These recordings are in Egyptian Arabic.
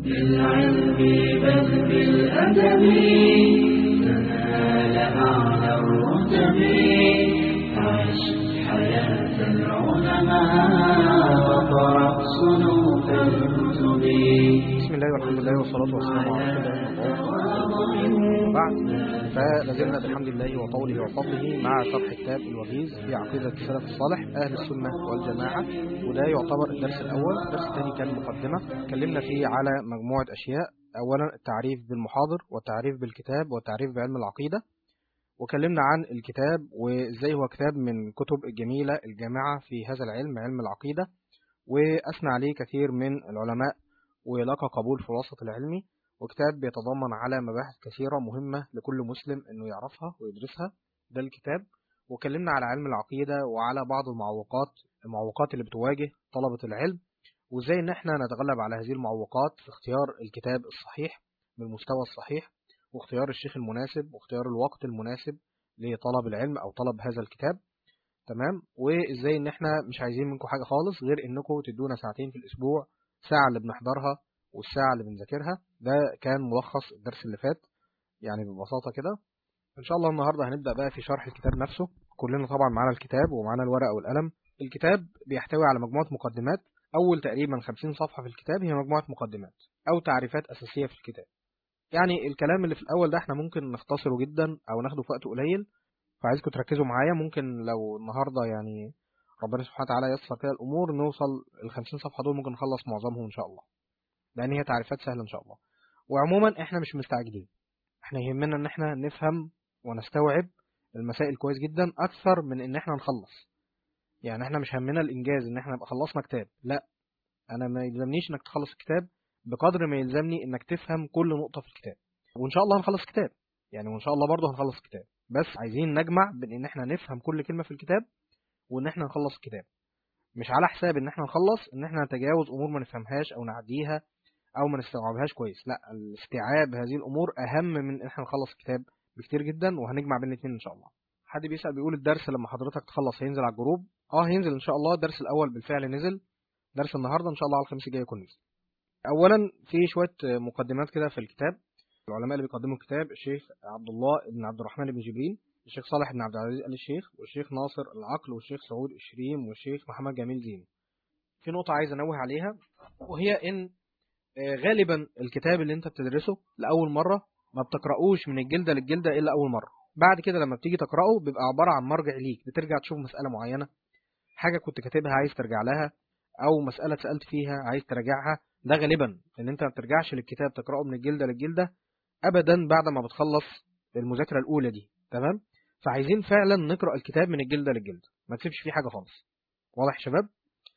بالعلم بل بالأدب تنال أعلى الرتب عش حياة العلماء وقرأ صنوف الكتب بسم الله والحمد لله والصلاة والسلام على رسول الله وبعد فلازلنا بحمد الله وطوله وفضله مع شرح كتاب الوجيز في عقيدة السلف الصالح أهل السنة والجماعة وده يعتبر الدرس الأول الدرس الثاني كان مقدمة اتكلمنا فيه على مجموعة أشياء أولا التعريف بالمحاضر والتعريف بالكتاب والتعريف بعلم العقيدة وكلمنا عن الكتاب وإزاي هو كتاب من كتب الجميلة الجامعة في هذا العلم علم العقيدة وأثنى عليه كثير من العلماء ولقى قبول في الوسط العلمي وكتاب بيتضمن على مباحث كثيرة مهمة لكل مسلم انه يعرفها ويدرسها ده الكتاب وكلمنا على علم العقيدة وعلى بعض المعوقات المعوقات اللي بتواجه طلبة العلم وازاي ان احنا نتغلب على هذه المعوقات في اختيار الكتاب الصحيح بالمستوى الصحيح واختيار الشيخ المناسب واختيار الوقت المناسب لطلب العلم او طلب هذا الكتاب تمام وازاي ان احنا مش عايزين منكم حاجة خالص غير انكم تدونا ساعتين في الاسبوع ساعة اللي بنحضرها والساعة اللي بنذاكرها ده كان ملخص الدرس اللي فات يعني ببساطة كده إن شاء الله النهاردة هنبدأ بقى في شرح الكتاب نفسه كلنا طبعا معانا الكتاب ومعانا الورقة والقلم الكتاب بيحتوي على مجموعة مقدمات أول تقريبا 50 صفحة في الكتاب هي مجموعة مقدمات أو تعريفات أساسية في الكتاب يعني الكلام اللي في الأول ده احنا ممكن نختصره جدا أو ناخده في وقت قليل فعايزكم تركزوا معايا ممكن لو النهاردة يعني ربنا سبحانه وتعالى ييسر كده الأمور نوصل ال 50 صفحة دول ممكن نخلص معظمهم إن شاء الله لان هي تعريفات سهله ان شاء الله وعموما احنا مش مستعجلين احنا يهمنا ان احنا نفهم ونستوعب المسائل كويس جدا اكثر من ان احنا نخلص يعني احنا مش همنا الانجاز ان احنا نبقى خلصنا كتاب لا انا ما يلزمنيش انك تخلص الكتاب بقدر ما يلزمني انك تفهم كل نقطه في الكتاب وان شاء الله هنخلص كتاب يعني وان شاء الله برضه هنخلص كتاب بس عايزين نجمع بين ان احنا نفهم كل كلمه في الكتاب وان احنا نخلص الكتاب مش على حساب ان احنا نخلص ان احنا نتجاوز امور ما نفهمهاش او نعديها او ما نستوعبهاش كويس لا الاستيعاب هذه الامور اهم من ان احنا نخلص الكتاب بكتير جدا وهنجمع بين الاثنين ان شاء الله حد بيسال بيقول الدرس لما حضرتك تخلص هينزل على الجروب اه هينزل ان شاء الله الدرس الاول بالفعل نزل درس النهارده ان شاء الله على الخميس الجاي يكون نزل اولا في شويه مقدمات كده في الكتاب العلماء اللي بيقدموا الكتاب الشيخ عبد الله بن عبد الرحمن بن جبرين الشيخ صالح بن عبد العزيز ال الشيخ والشيخ ناصر العقل والشيخ سعود الشريم والشيخ محمد جميل زين في نقطه عايز انوه عليها وهي ان غالبا الكتاب اللي انت بتدرسه لأول مرة ما بتقرأوش من الجلدة للجلدة إلا أول مرة بعد كده لما بتيجي تقرأه بيبقى عبارة عن مرجع ليك بترجع تشوف مسألة معينة حاجة كنت كاتبها عايز ترجع لها أو مسألة سألت فيها عايز تراجعها ده غالبا ان انت ما بترجعش للكتاب تقرأه من الجلدة للجلدة أبدا بعد ما بتخلص المذاكرة الأولى دي تمام فعايزين فعلا نقرأ الكتاب من الجلدة للجلدة ما تسيبش فيه حاجة خالص واضح يا شباب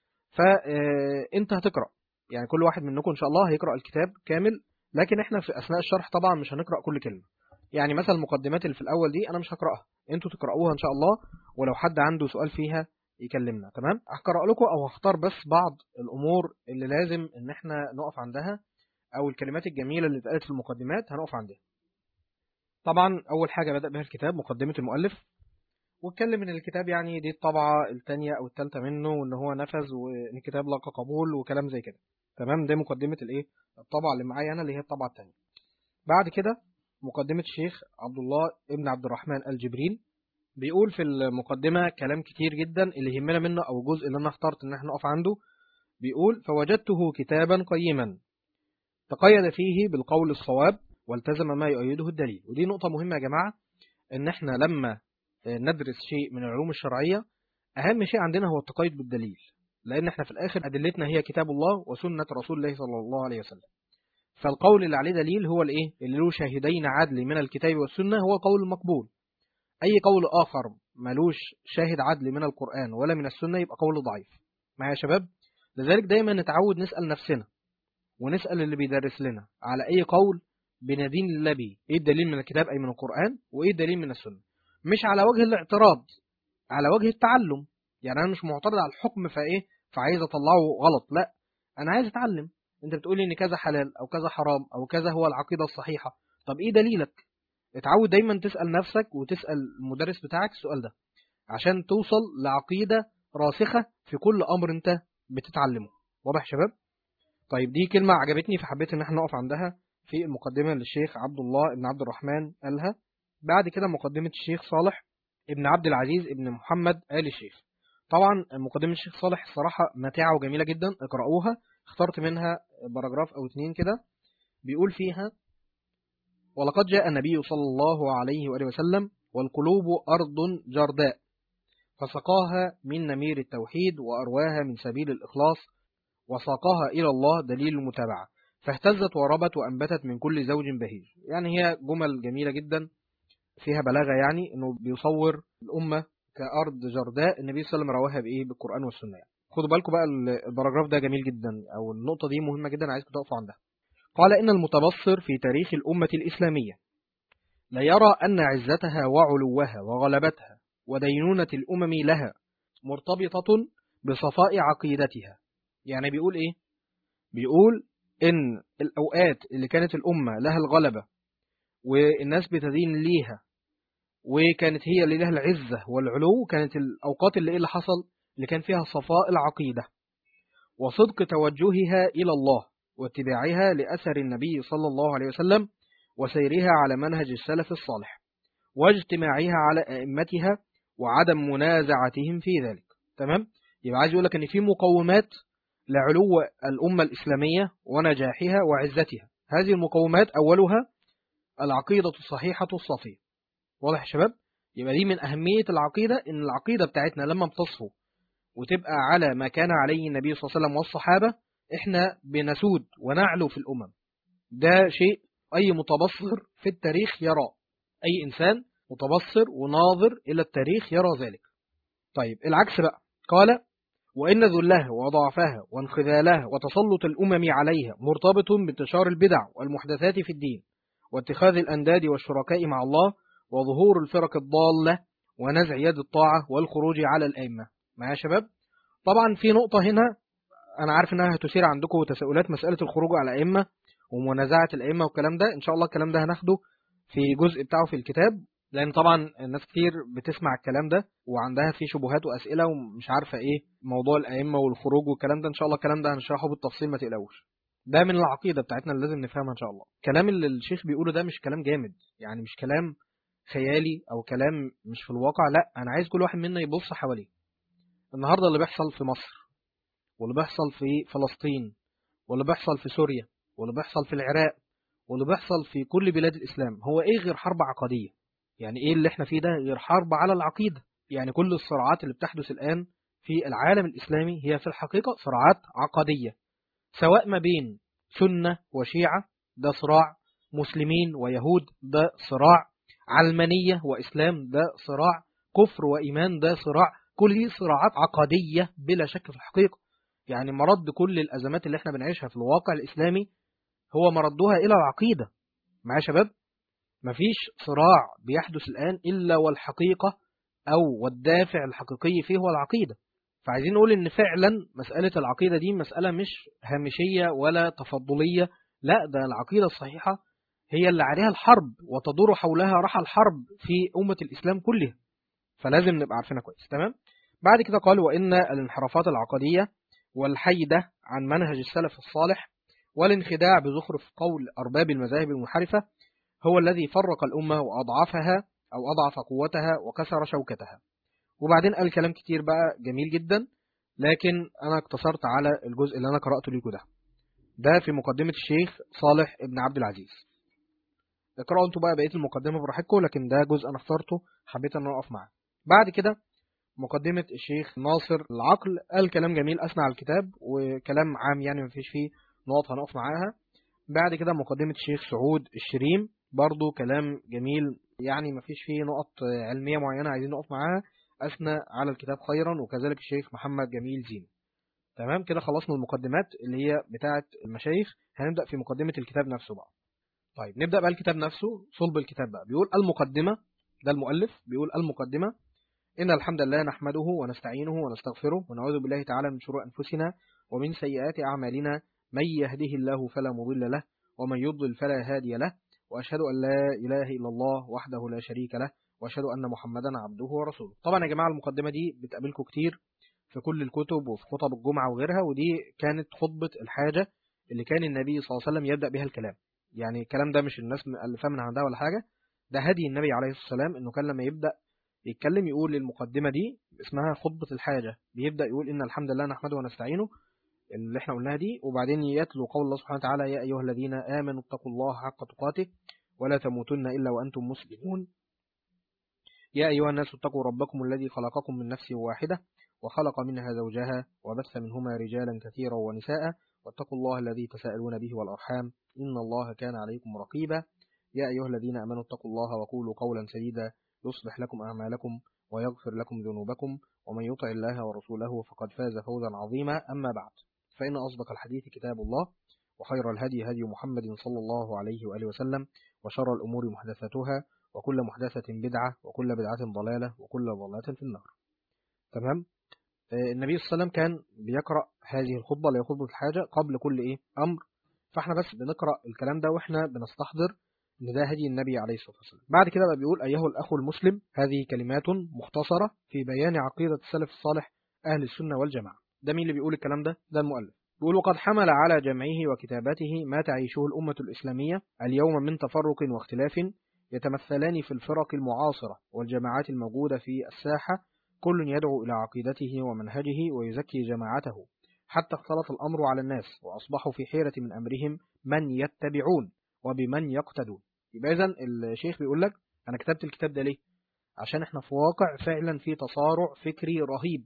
فانت هتقرأ يعني كل واحد منكم ان شاء الله هيقرا الكتاب كامل لكن احنا في اثناء الشرح طبعا مش هنقرا كل كلمه يعني مثلا المقدمات اللي في الاول دي انا مش هقراها انتوا تقراوها ان شاء الله ولو حد عنده سؤال فيها يكلمنا تمام هقرا لكم او هختار بس بعض الامور اللي لازم ان احنا نقف عندها او الكلمات الجميله اللي اتقالت في المقدمات هنقف عندها طبعا اول حاجه بدا بها الكتاب مقدمه المؤلف واتكلم ان الكتاب يعني دي الطبعه الثانيه او الثالثه منه وان هو نفذ وان الكتاب لقى قبول وكلام زي كده تمام ده مقدمة الايه الطبعة اللي معايا انا اللي هي الطبعة الثانية بعد كده مقدمة الشيخ عبد الله ابن عبد الرحمن الجبرين بيقول في المقدمة كلام كتير جدا اللي يهمنا منه او جزء اللي انا اخترت ان احنا نقف عنده بيقول فوجدته كتابا قيما تقيد فيه بالقول الصواب والتزم ما يؤيده الدليل ودي نقطة مهمة يا جماعة ان احنا لما ندرس شيء من العلوم الشرعية اهم شيء عندنا هو التقيد بالدليل لأن احنا في الآخر أدلتنا هي كتاب الله وسنة رسول الله صلى الله عليه وسلم فالقول اللي عليه دليل هو الإيه اللي له شاهدين عدل من الكتاب والسنة هو قول مقبول أي قول آخر ملوش شاهد عدل من القرآن ولا من السنة يبقى قول ضعيف معايا يا شباب لذلك دايما نتعود نسأل نفسنا ونسأل اللي بيدرس لنا على أي قول بندين الله به إيه الدليل من الكتاب أي من القرآن وإيه الدليل من السنة مش على وجه الاعتراض على وجه التعلم يعني انا مش معترض على الحكم فايه فعايز اطلعه غلط لا انا عايز اتعلم انت بتقولي ان كذا حلال او كذا حرام او كذا هو العقيده الصحيحه طب ايه دليلك اتعود دايما تسال نفسك وتسال المدرس بتاعك السؤال ده عشان توصل لعقيده راسخه في كل امر انت بتتعلمه واضح شباب طيب دي كلمة عجبتني فحبيت ان احنا نقف عندها في المقدمة للشيخ عبد الله بن عبد الرحمن قالها بعد كده مقدمة الشيخ صالح ابن عبد العزيز ابن محمد آل الشيخ طبعا مقدمة الشيخ صالح الصراحة ماتعة وجميلة جدا اقرأوها اخترت منها باراجراف او اتنين كده بيقول فيها ولقد جاء النبي صلى الله عليه وآله وسلم والقلوب أرض جرداء فسقاها من نمير التوحيد وأرواها من سبيل الإخلاص وساقها إلى الله دليل المتابعة فاهتزت وربت وأنبتت من كل زوج بهيج يعني هي جمل جميلة جدا فيها بلاغة يعني أنه بيصور الأمة كأرض جرداء النبي صلى الله عليه وسلم رواها بإيه بالقرآن والسنة يعني. خدوا بالكم بقى الباراجراف ده جميل جدا أو النقطة دي مهمة جدا عايزكم تقفوا عندها قال إن المتبصر في تاريخ الأمة الإسلامية لا يرى أن عزتها وعلوها وغلبتها ودينونة الأمم لها مرتبطة بصفاء عقيدتها يعني بيقول إيه؟ بيقول إن الأوقات اللي كانت الأمة لها الغلبة والناس بتدين ليها وكانت هي اللي لها العزة والعلو كانت الأوقات اللي إيه اللي حصل اللي كان فيها صفاء العقيدة وصدق توجهها إلى الله واتباعها لأثر النبي صلى الله عليه وسلم وسيرها على منهج السلف الصالح واجتماعها على أئمتها وعدم منازعتهم في ذلك تمام يبقى عايز يقول لك ان في مقومات لعلو الأمة الإسلامية ونجاحها وعزتها هذه المقومات أولها العقيدة الصحيحة الصافية واضح يا شباب يبقى دي من أهمية العقيدة إن العقيدة بتاعتنا لما بتصفو وتبقى على ما كان عليه النبي صلى الله عليه وسلم والصحابة احنا بنسود ونعلو في الأمم ده شيء أي متبصر في التاريخ يرى أي إنسان متبصر وناظر إلى التاريخ يرى ذلك طيب العكس بقى قال وإن ذلها وضعفها وانخذالها وتسلط الأمم عليها مرتبط بانتشار البدع والمحدثات في الدين واتخاذ الأنداد والشركاء مع الله وظهور الفرق الضالة ونزع يد الطاعة والخروج على الأئمة معايا يا شباب طبعا في نقطة هنا أنا عارف إنها هتثير عندكم تساؤلات مسألة الخروج على الأئمة ومنازعة الأئمة والكلام ده إن شاء الله الكلام ده هناخده في جزء بتاعه في الكتاب لأن طبعا الناس كتير بتسمع الكلام ده وعندها فيه شبهات وأسئلة ومش عارفة إيه موضوع الأئمة والخروج والكلام ده إن شاء الله الكلام ده هنشرحه بالتفصيل ما تقلقوش ده من العقيدة بتاعتنا اللي لازم نفهمها إن شاء الله الكلام اللي الشيخ بيقوله ده مش كلام جامد يعني مش كلام خيالي أو كلام مش في الواقع لا أنا عايز كل واحد منا يبص حواليه النهاردة اللي بيحصل في مصر واللي بيحصل في فلسطين واللي بيحصل في سوريا واللي بيحصل في العراق واللي بيحصل في كل بلاد الإسلام هو إيه غير حرب عقدية يعني إيه اللي إحنا فيه ده غير حرب على العقيدة يعني كل الصراعات اللي بتحدث الآن في العالم الإسلامي هي في الحقيقة صراعات عقدية سواء ما بين سنة وشيعة ده صراع مسلمين ويهود ده صراع علمانية وإسلام ده صراع كفر وإيمان ده صراع كل دي صراعات عقدية بلا شك في الحقيقة يعني مرد كل الأزمات اللي احنا بنعيشها في الواقع الإسلامي هو مردها إلى العقيدة معايا شباب مفيش صراع بيحدث الآن إلا والحقيقة أو والدافع الحقيقي فيه هو العقيدة فعايزين نقول إن فعلا مسألة العقيدة دي مسألة مش هامشية ولا تفضلية لا ده العقيدة الصحيحة هي اللي عليها الحرب وتدور حولها رحى الحرب في أمة الإسلام كلها فلازم نبقى عارفينها كويس تمام بعد كده قال وإن الانحرافات العقدية والحيدة عن منهج السلف الصالح والانخداع بزخرف قول أرباب المذاهب المنحرفة هو الذي فرق الأمة وأضعفها أو أضعف قوتها وكسر شوكتها وبعدين قال كلام كتير بقى جميل جدا لكن أنا اقتصرت على الجزء اللي أنا قرأته لكم ده ده في مقدمة الشيخ صالح ابن عبد العزيز اقرأوا انتوا بقى بقية المقدمة براحتكم لكن ده جزء أنا اخترته حبيت أن أقف معاه بعد كده مقدمة الشيخ ناصر العقل قال كلام جميل أثنى على الكتاب وكلام عام يعني مفيش فيه نقط هنقف معاها بعد كده مقدمة الشيخ سعود الشريم برضو كلام جميل يعني مفيش فيه نقط علمية معينة عايزين نقف معاها أثنى على الكتاب خيرا وكذلك الشيخ محمد جميل زين تمام كده خلصنا المقدمات اللي هي بتاعة المشايخ هنبدأ في مقدمة الكتاب نفسه بقى طيب نبدأ بقى الكتاب نفسه صلب الكتاب بقى بيقول المقدمة ده المؤلف بيقول المقدمة إن الحمد لله نحمده ونستعينه ونستغفره ونعوذ بالله تعالى من شرور أنفسنا ومن سيئات أعمالنا من يهده الله فلا مضل له ومن يضلل فلا هادي له وأشهد أن لا إله إلا الله وحده لا شريك له وأشهد أن محمدا عبده ورسوله طبعا يا جماعة المقدمة دي بتقابلكم كتير في كل الكتب وفي خطب الجمعة وغيرها ودي كانت خطبة الحاجة اللي كان النبي صلى الله عليه وسلم يبدأ بها الكلام يعني الكلام ده مش الناس مألفاه من عندها ولا حاجة ده هدي النبي عليه الصلاة والسلام انه كان لما يبدأ يتكلم يقول المقدمة دي اسمها خطبة الحاجة بيبدأ يقول إن الحمد لله نحمده ونستعينه اللي احنا قلناها دي وبعدين يتلو قول الله سبحانه وتعالى يا أيها الذين آمنوا اتقوا الله حق تقاته ولا تموتن إلا وأنتم مسلمون يا أيها الناس اتقوا ربكم الذي خلقكم من نفس واحدة وخلق منها زوجها وبث منهما رجالا كثيرا ونساء واتقوا الله الذي تساءلون به والأرحام إن الله كان عليكم رقيبا يا أيها الذين آمنوا اتقوا الله وقولوا قولا سديدا يصلح لكم أعمالكم ويغفر لكم ذنوبكم ومن يطع الله ورسوله فقد فاز فوزا عظيما أما بعد فإن أصدق الحديث كتاب الله وخير الهدي هدي محمد صلى الله عليه وآله وسلم وشر الأمور محدثاتها وكل محدثة بدعة وكل بدعة ضلالة وكل ضلالة في النار تمام النبي صلى الله عليه وسلم كان بيقرأ هذه الخطبة اللي هي خطبة الحاجة قبل كل إيه أمر فاحنا بس بنقرأ الكلام ده واحنا بنستحضر ان ده هدي النبي عليه الصلاة والسلام بعد كده بقى بيقول أيها الأخ المسلم هذه كلمات مختصرة في بيان عقيدة السلف الصالح أهل السنة والجماعة ده مين اللي بيقول الكلام ده ده المؤلف بيقول وقد حمل على جمعه وكتابته ما تعيشه الأمة الإسلامية اليوم من تفرق واختلاف يتمثلان في الفرق المعاصرة والجماعات الموجودة في الساحة كل يدعو إلى عقيدته ومنهجه ويزكي جماعته حتى اختلط الأمر على الناس وأصبحوا في حيرة من أمرهم من يتبعون وبمن يقتدون يبقى إذن الشيخ بيقول لك أنا كتبت الكتاب ده ليه عشان احنا في واقع فعلا في تصارع فكري رهيب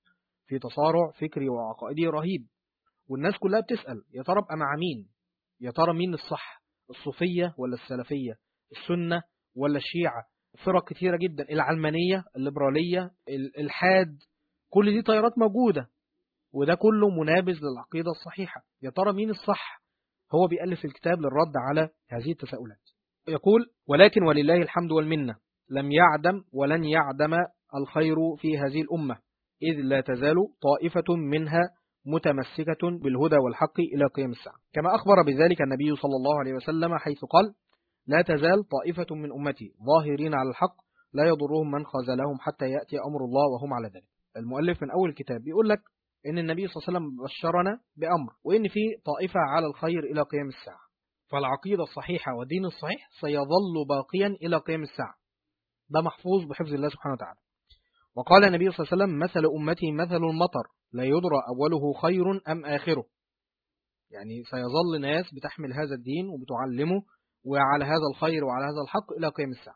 في تصارع فكري وعقائدي رهيب والناس كلها بتسأل يا ترى ابقى مع مين يا ترى مين الصح الصوفية ولا السلفية السنة ولا الشيعة فرق كتيرة جدا العلمانية الليبرالية الإلحاد كل دي تيارات موجودة وده كله منابز للعقيدة الصحيحة يا ترى مين الصح هو بيألف الكتاب للرد على هذه التساؤلات يقول ولكن ولله الحمد والمنة لم يعدم ولن يعدم الخير في هذه الأمة إذ لا تزال طائفة منها متمسكة بالهدى والحق إلى قيام الساعة كما أخبر بذلك النبي صلى الله عليه وسلم حيث قال لا تزال طائفة من أمتي ظاهرين على الحق لا يضرهم من خذلهم حتى يأتي أمر الله وهم على ذلك المؤلف من أول الكتاب بيقول لك إن النبي صلى الله عليه وسلم بشرنا بأمر وإن في طائفة على الخير إلى قيام الساعة فالعقيدة الصحيحة والدين الصحيح سيظل باقيا إلى قيام الساعة ده محفوظ بحفظ الله سبحانه وتعالى وقال النبي صلى الله عليه وسلم مثل أمتي مثل المطر لا يدرى أوله خير أم آخره يعني سيظل ناس بتحمل هذا الدين وبتعلمه وعلى هذا الخير وعلى هذا الحق إلى قيام الساعة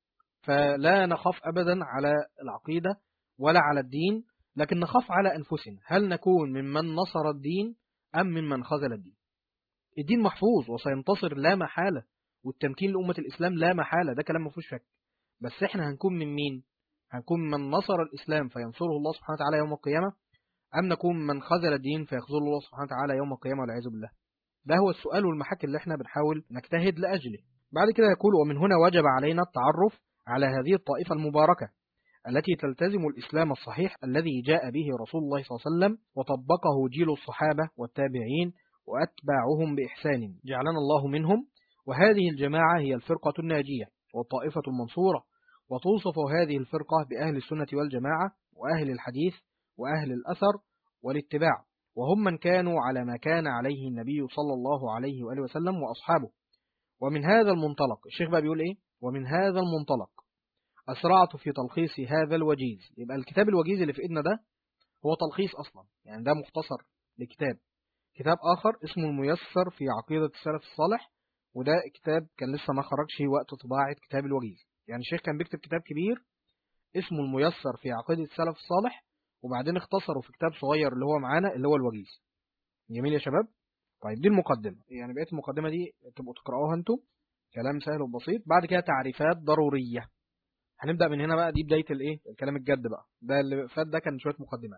فلا نخاف أبدا على العقيدة ولا على الدين لكن نخاف على أنفسنا هل نكون ممن نصر الدين أم ممن خذل الدين الدين محفوظ وسينتصر لا محالة والتمكين لأمة الإسلام لا محالة ده كلام ما فيهوش شك بس احنا هنكون من مين هنكون من نصر الإسلام فينصره الله سبحانه وتعالى يوم القيامة أم نكون من خذل الدين فيخذله الله سبحانه وتعالى يوم القيامة والعياذ بالله ده هو السؤال والمحك اللي احنا بنحاول نجتهد لأجله بعد كده يقول ومن هنا وجب علينا التعرف على هذه الطائفة المباركة التي تلتزم الإسلام الصحيح الذي جاء به رسول الله صلى الله عليه وسلم وطبقه جيل الصحابة والتابعين وأتباعهم بإحسان جعلنا الله منهم وهذه الجماعة هي الفرقة الناجية والطائفة المنصورة وتوصف هذه الفرقة بأهل السنة والجماعة وأهل الحديث وأهل الأثر والاتباع وهم من كانوا على ما كان عليه النبي صلى الله عليه وآله وسلم وأصحابه ومن هذا المنطلق الشيخ بقى بيقول إيه ومن هذا المنطلق أسرعت في تلخيص هذا الوجيز يبقى الكتاب الوجيز اللي في إيدنا ده هو تلخيص أصلا يعني ده مختصر لكتاب كتاب آخر اسمه الميسر في عقيدة السلف الصالح وده كتاب كان لسه ما خرجش وقت طباعة كتاب الوجيز يعني الشيخ كان بيكتب كتاب كبير اسمه الميسر في عقيدة السلف الصالح وبعدين اختصروا في كتاب صغير اللي هو معانا اللي هو الوجيز جميل يا شباب طيب دي المقدمة يعني بقيت المقدمة دي تبقوا تقرأوها انتم كلام سهل وبسيط بعد كده تعريفات ضرورية هنبدأ من هنا بقى دي بداية الايه الكلام الجد بقى ده اللي فات ده كان شوية مقدمات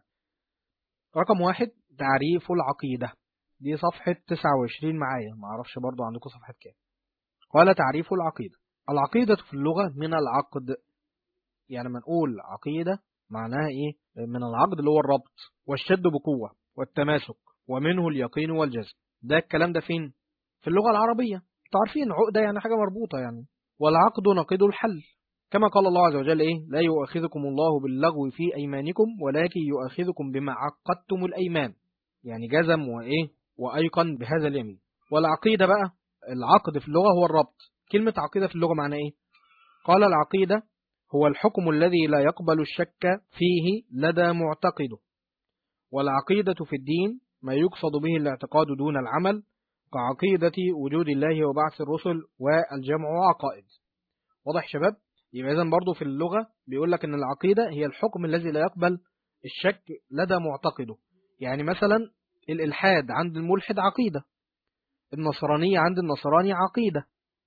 رقم واحد تعريف العقيدة دي صفحة 29 معايا ما اعرفش برضو عندكم صفحة كام قال تعريف العقيدة العقيدة في اللغة من العقد يعني لما نقول عقيدة معناها ايه من العقد اللي هو الربط والشد بقوة والتماسك ومنه اليقين والجزم ده الكلام ده فين في اللغة العربية تعرفين عقدة يعني حاجة مربوطة يعني والعقد نقيض الحل كما قال الله عز وجل إيه لا يؤاخذكم الله باللغو في أيمانكم ولكن يؤاخذكم بما عقدتم الأيمان يعني جزم وإيه وأيقن بهذا اليمين والعقيدة بقى العقد في اللغة هو الربط كلمة عقيدة في اللغة معنى إيه؟ قال العقيدة هو الحكم الذي لا يقبل الشك فيه لدى معتقده والعقيدة في الدين ما يقصد به الاعتقاد دون العمل كعقيدة وجود الله وبعث الرسل والجمع عقائد واضح شباب؟ يبقى إذن برضو في اللغة بيقول لك أن العقيدة هي الحكم الذي لا يقبل الشك لدى معتقده يعني مثلا الإلحاد عند الملحد عقيدة النصرانية عند النصراني عقيدة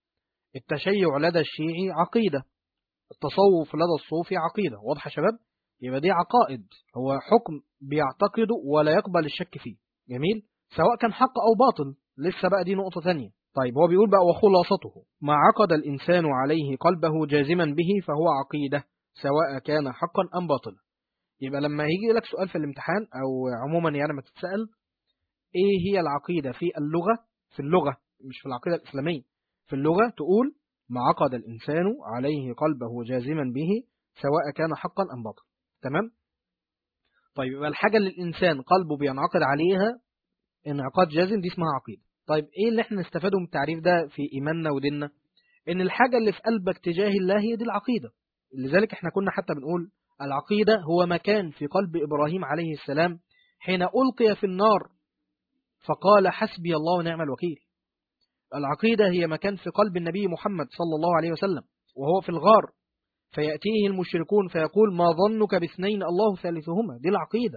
التشيع لدى الشيعي عقيدة التصوف لدى الصوفي عقيدة واضح يا شباب يبقى دي عقائد هو حكم بيعتقده ولا يقبل الشك فيه جميل سواء كان حق أو باطل لسه بقى دي نقطة ثانية طيب هو بيقول بقى وخلاصته ما عقد الإنسان عليه قلبه جازما به فهو عقيدة سواء كان حقا أم باطلا يبقى لما يجي لك سؤال في الامتحان أو عموما يعني ما تتسأل إيه هي العقيدة في اللغة في اللغة مش في العقيدة الإسلامية في اللغة تقول ما عقد الإنسان عليه قلبه جازما به سواء كان حقا أم باطلا تمام طيب يبقى الحاجة اللي الإنسان قلبه بينعقد عليها انعقاد جازم دي اسمها عقيدة طيب ايه اللي احنا نستفاده من التعريف ده في ايماننا وديننا ان الحاجة اللي في قلبك تجاه الله هي دي العقيدة لذلك احنا كنا حتى بنقول العقيدة هو مكان في قلب ابراهيم عليه السلام حين ألقي في النار فقال حسبي الله ونعم الوكيل العقيدة هي مكان في قلب النبي محمد صلى الله عليه وسلم وهو في الغار فيأتيه المشركون فيقول ما ظنك باثنين الله ثالثهما دي العقيدة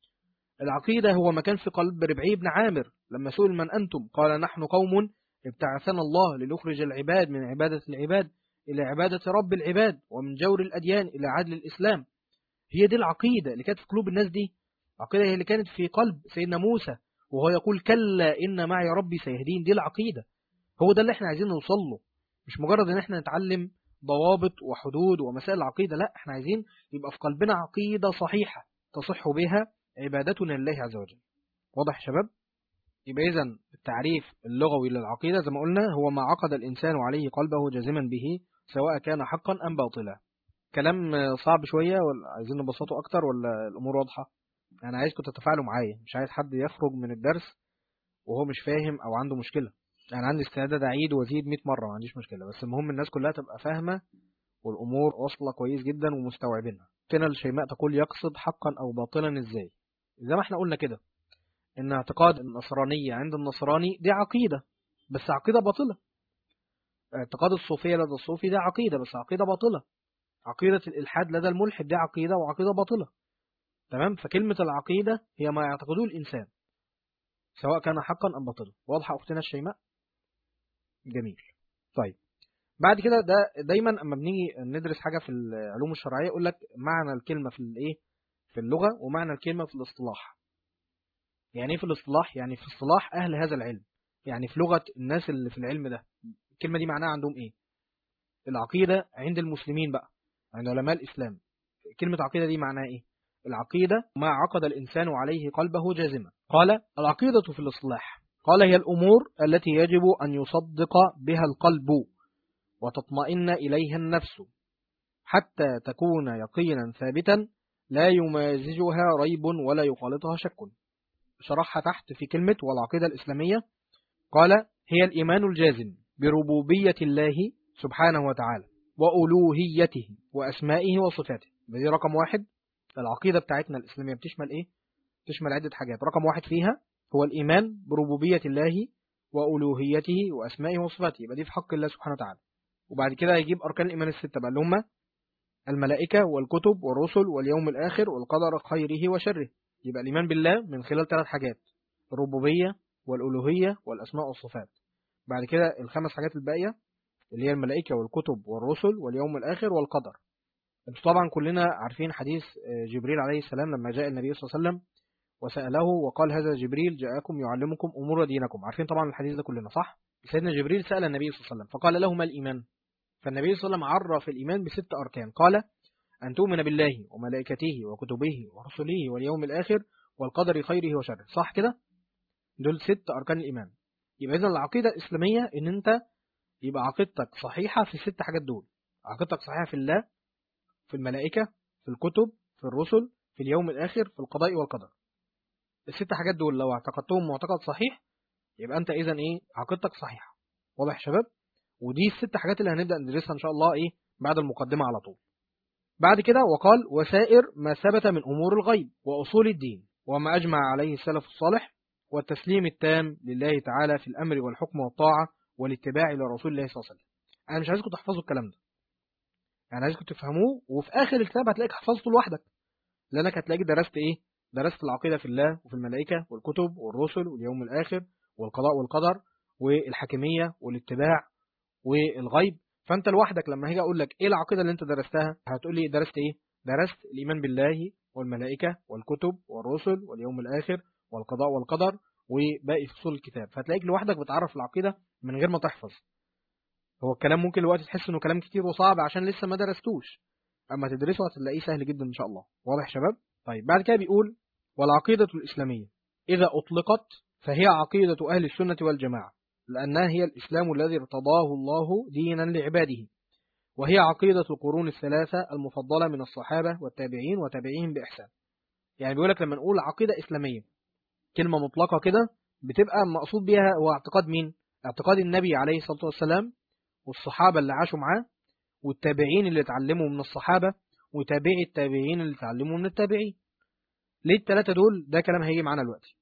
العقيدة هو مكان في قلب ربعي بن عامر لما سئل من أنتم قال نحن قوم ابتعثنا الله لنخرج العباد من عبادة العباد إلى عبادة رب العباد ومن جور الأديان إلى عدل الإسلام هي دي العقيدة اللي كانت في قلوب الناس دي العقيدة هي اللي كانت في قلب سيدنا موسى وهو يقول كلا إن معي ربي سيهدين دي العقيدة هو ده اللي احنا عايزين نوصل له مش مجرد ان احنا نتعلم ضوابط وحدود ومسائل العقيدة لا احنا عايزين يبقى في قلبنا عقيدة صحيحة تصح بها عبادتنا لله عز وجل واضح يا شباب يبقى إذا التعريف اللغوي للعقيدة زي ما قلنا هو ما عقد الإنسان عليه قلبه جازما به سواء كان حقا أم باطلا كلام صعب شوية ولا عايزين نبسطه أكتر ولا الأمور واضحة أنا عايزكم تتفاعلوا معايا مش عايز حد يخرج من الدرس وهو مش فاهم أو عنده مشكلة أنا عندي استعداد أعيد وأزيد 100 مرة ما عنديش مشكلة بس المهم الناس كلها تبقى فاهمة والأمور واصلة كويس جدا ومستوعبينها تنا الشيماء تقول يقصد حقا أو باطلا إزاي زي ما احنا قلنا كده ان اعتقاد النصرانية عند النصراني دي عقيدة بس عقيدة باطلة اعتقاد الصوفية لدى الصوفي دي عقيدة بس عقيدة باطلة عقيدة الإلحاد لدى الملحد دي عقيدة وعقيدة باطلة تمام فكلمة العقيدة هي ما يعتقده الإنسان سواء كان حقا أم باطلا واضحة أختنا الشيماء جميل طيب بعد كده ده دايما اما بنيجي ندرس حاجة في العلوم الشرعية يقول لك معنى الكلمة في الايه في اللغة ومعنى الكلمة في الاصطلاح يعني ايه في الاصطلاح يعني في اصطلاح أهل هذا العلم يعني في لغة الناس اللي في العلم ده الكلمة دي معناها عندهم ايه العقيدة عند المسلمين بقى عند علماء الإسلام كلمة عقيدة دي معناها ايه العقيدة ما عقد الإنسان عليه قلبه جازما قال العقيدة في الاصطلاح قال هي الأمور التي يجب أن يصدق بها القلب وتطمئن إليها النفس حتى تكون يقينا ثابتا لا يمازجها ريب ولا يخالطها شك شرحها تحت في كلمة والعقيدة الإسلامية قال هي الإيمان الجازم بربوبية الله سبحانه وتعالى وألوهيته وأسمائه وصفاته دي رقم واحد العقيدة بتاعتنا الإسلامية بتشمل إيه؟ بتشمل عدة حاجات رقم واحد فيها هو الإيمان بربوبية الله وألوهيته وأسمائه وصفاته يبقى دي في حق الله سبحانه وتعالى وبعد كده يجيب أركان الإيمان الستة بقى اللي هم الملائكة والكتب والرسل واليوم الآخر والقدر خيره وشره يبقى الإيمان بالله من خلال ثلاث حاجات الربوبية والألوهية والأسماء والصفات بعد كده الخمس حاجات الباقية اللي هي الملائكة والكتب والرسل واليوم الآخر والقدر انتوا طبعا كلنا عارفين حديث جبريل عليه السلام لما جاء النبي صلى الله عليه وسلم وسأله وقال هذا جبريل جاءكم يعلمكم أمور دينكم عارفين طبعا الحديث ده كلنا صح سيدنا جبريل سأل النبي صلى الله عليه وسلم فقال له ما الإيمان فالنبي صلى الله عليه وسلم عرف الإيمان بست أركان قال أن تؤمن بالله وملائكته وكتبه ورسله واليوم الآخر والقدر خيره وشره صح كده دول ست أركان الإيمان يبقى إذن العقيدة الإسلامية إن أنت يبقى عقيدتك صحيحة في الست حاجات دول عقيدتك صحيحة في الله في الملائكة في الكتب في الرسل في اليوم الآخر في القضاء والقدر الست حاجات دول لو اعتقدتهم معتقد صحيح يبقى انت اذا ايه عقيدتك صحيحه واضح يا شباب ودي الست حاجات اللي هنبدا ندرسها ان شاء الله ايه بعد المقدمه على طول بعد كده وقال وسائر ما ثبت من امور الغيب واصول الدين وما اجمع عليه السلف الصالح والتسليم التام لله تعالى في الامر والحكم والطاعه والاتباع لرسول الله صلى الله عليه وسلم انا مش عايزكم تحفظوا الكلام ده يعني عايزكم تفهموه وفي اخر الكتاب هتلاقيك حفظته لوحدك لانك هتلاقيك درست ايه درست العقيده في الله وفي الملائكه والكتب والرسل واليوم الاخر والقضاء والقدر والحكميه والاتباع والغيب فانت لوحدك لما هاجي اقول لك ايه العقيده اللي انت درستها هتقول لي درست ايه درست الايمان بالله والملائكه والكتب والرسل واليوم الاخر والقضاء والقدر وباقي فصول الكتاب فتلاقيك لوحدك بتعرف العقيده من غير ما تحفظ هو الكلام ممكن الوقت تحس انه كلام كتير وصعب عشان لسه ما درستوش اما تدرسه هتلاقيه سهل جدا ان شاء الله واضح يا شباب طيب بعد كده بيقول والعقيده الاسلاميه اذا اطلقت فهي عقيده اهل السنه والجماعه لانها هي الاسلام الذي ارتضاه الله دينا لعباده وهي عقيده القرون الثلاثه المفضله من الصحابه والتابعين وتابعيهم باحسان يعني بيقول لك لما نقول عقيده اسلاميه كلمه مطلقه كده بتبقى مقصود بيها هو اعتقاد مين اعتقاد النبي عليه الصلاه والسلام والصحابة اللي عاشوا معاه والتابعين اللي اتعلموا من الصحابة وتابعي التابعين اللي اتعلموا من التابعين ليه الثلاثة دول ده كلام هيجي معانا دلوقتي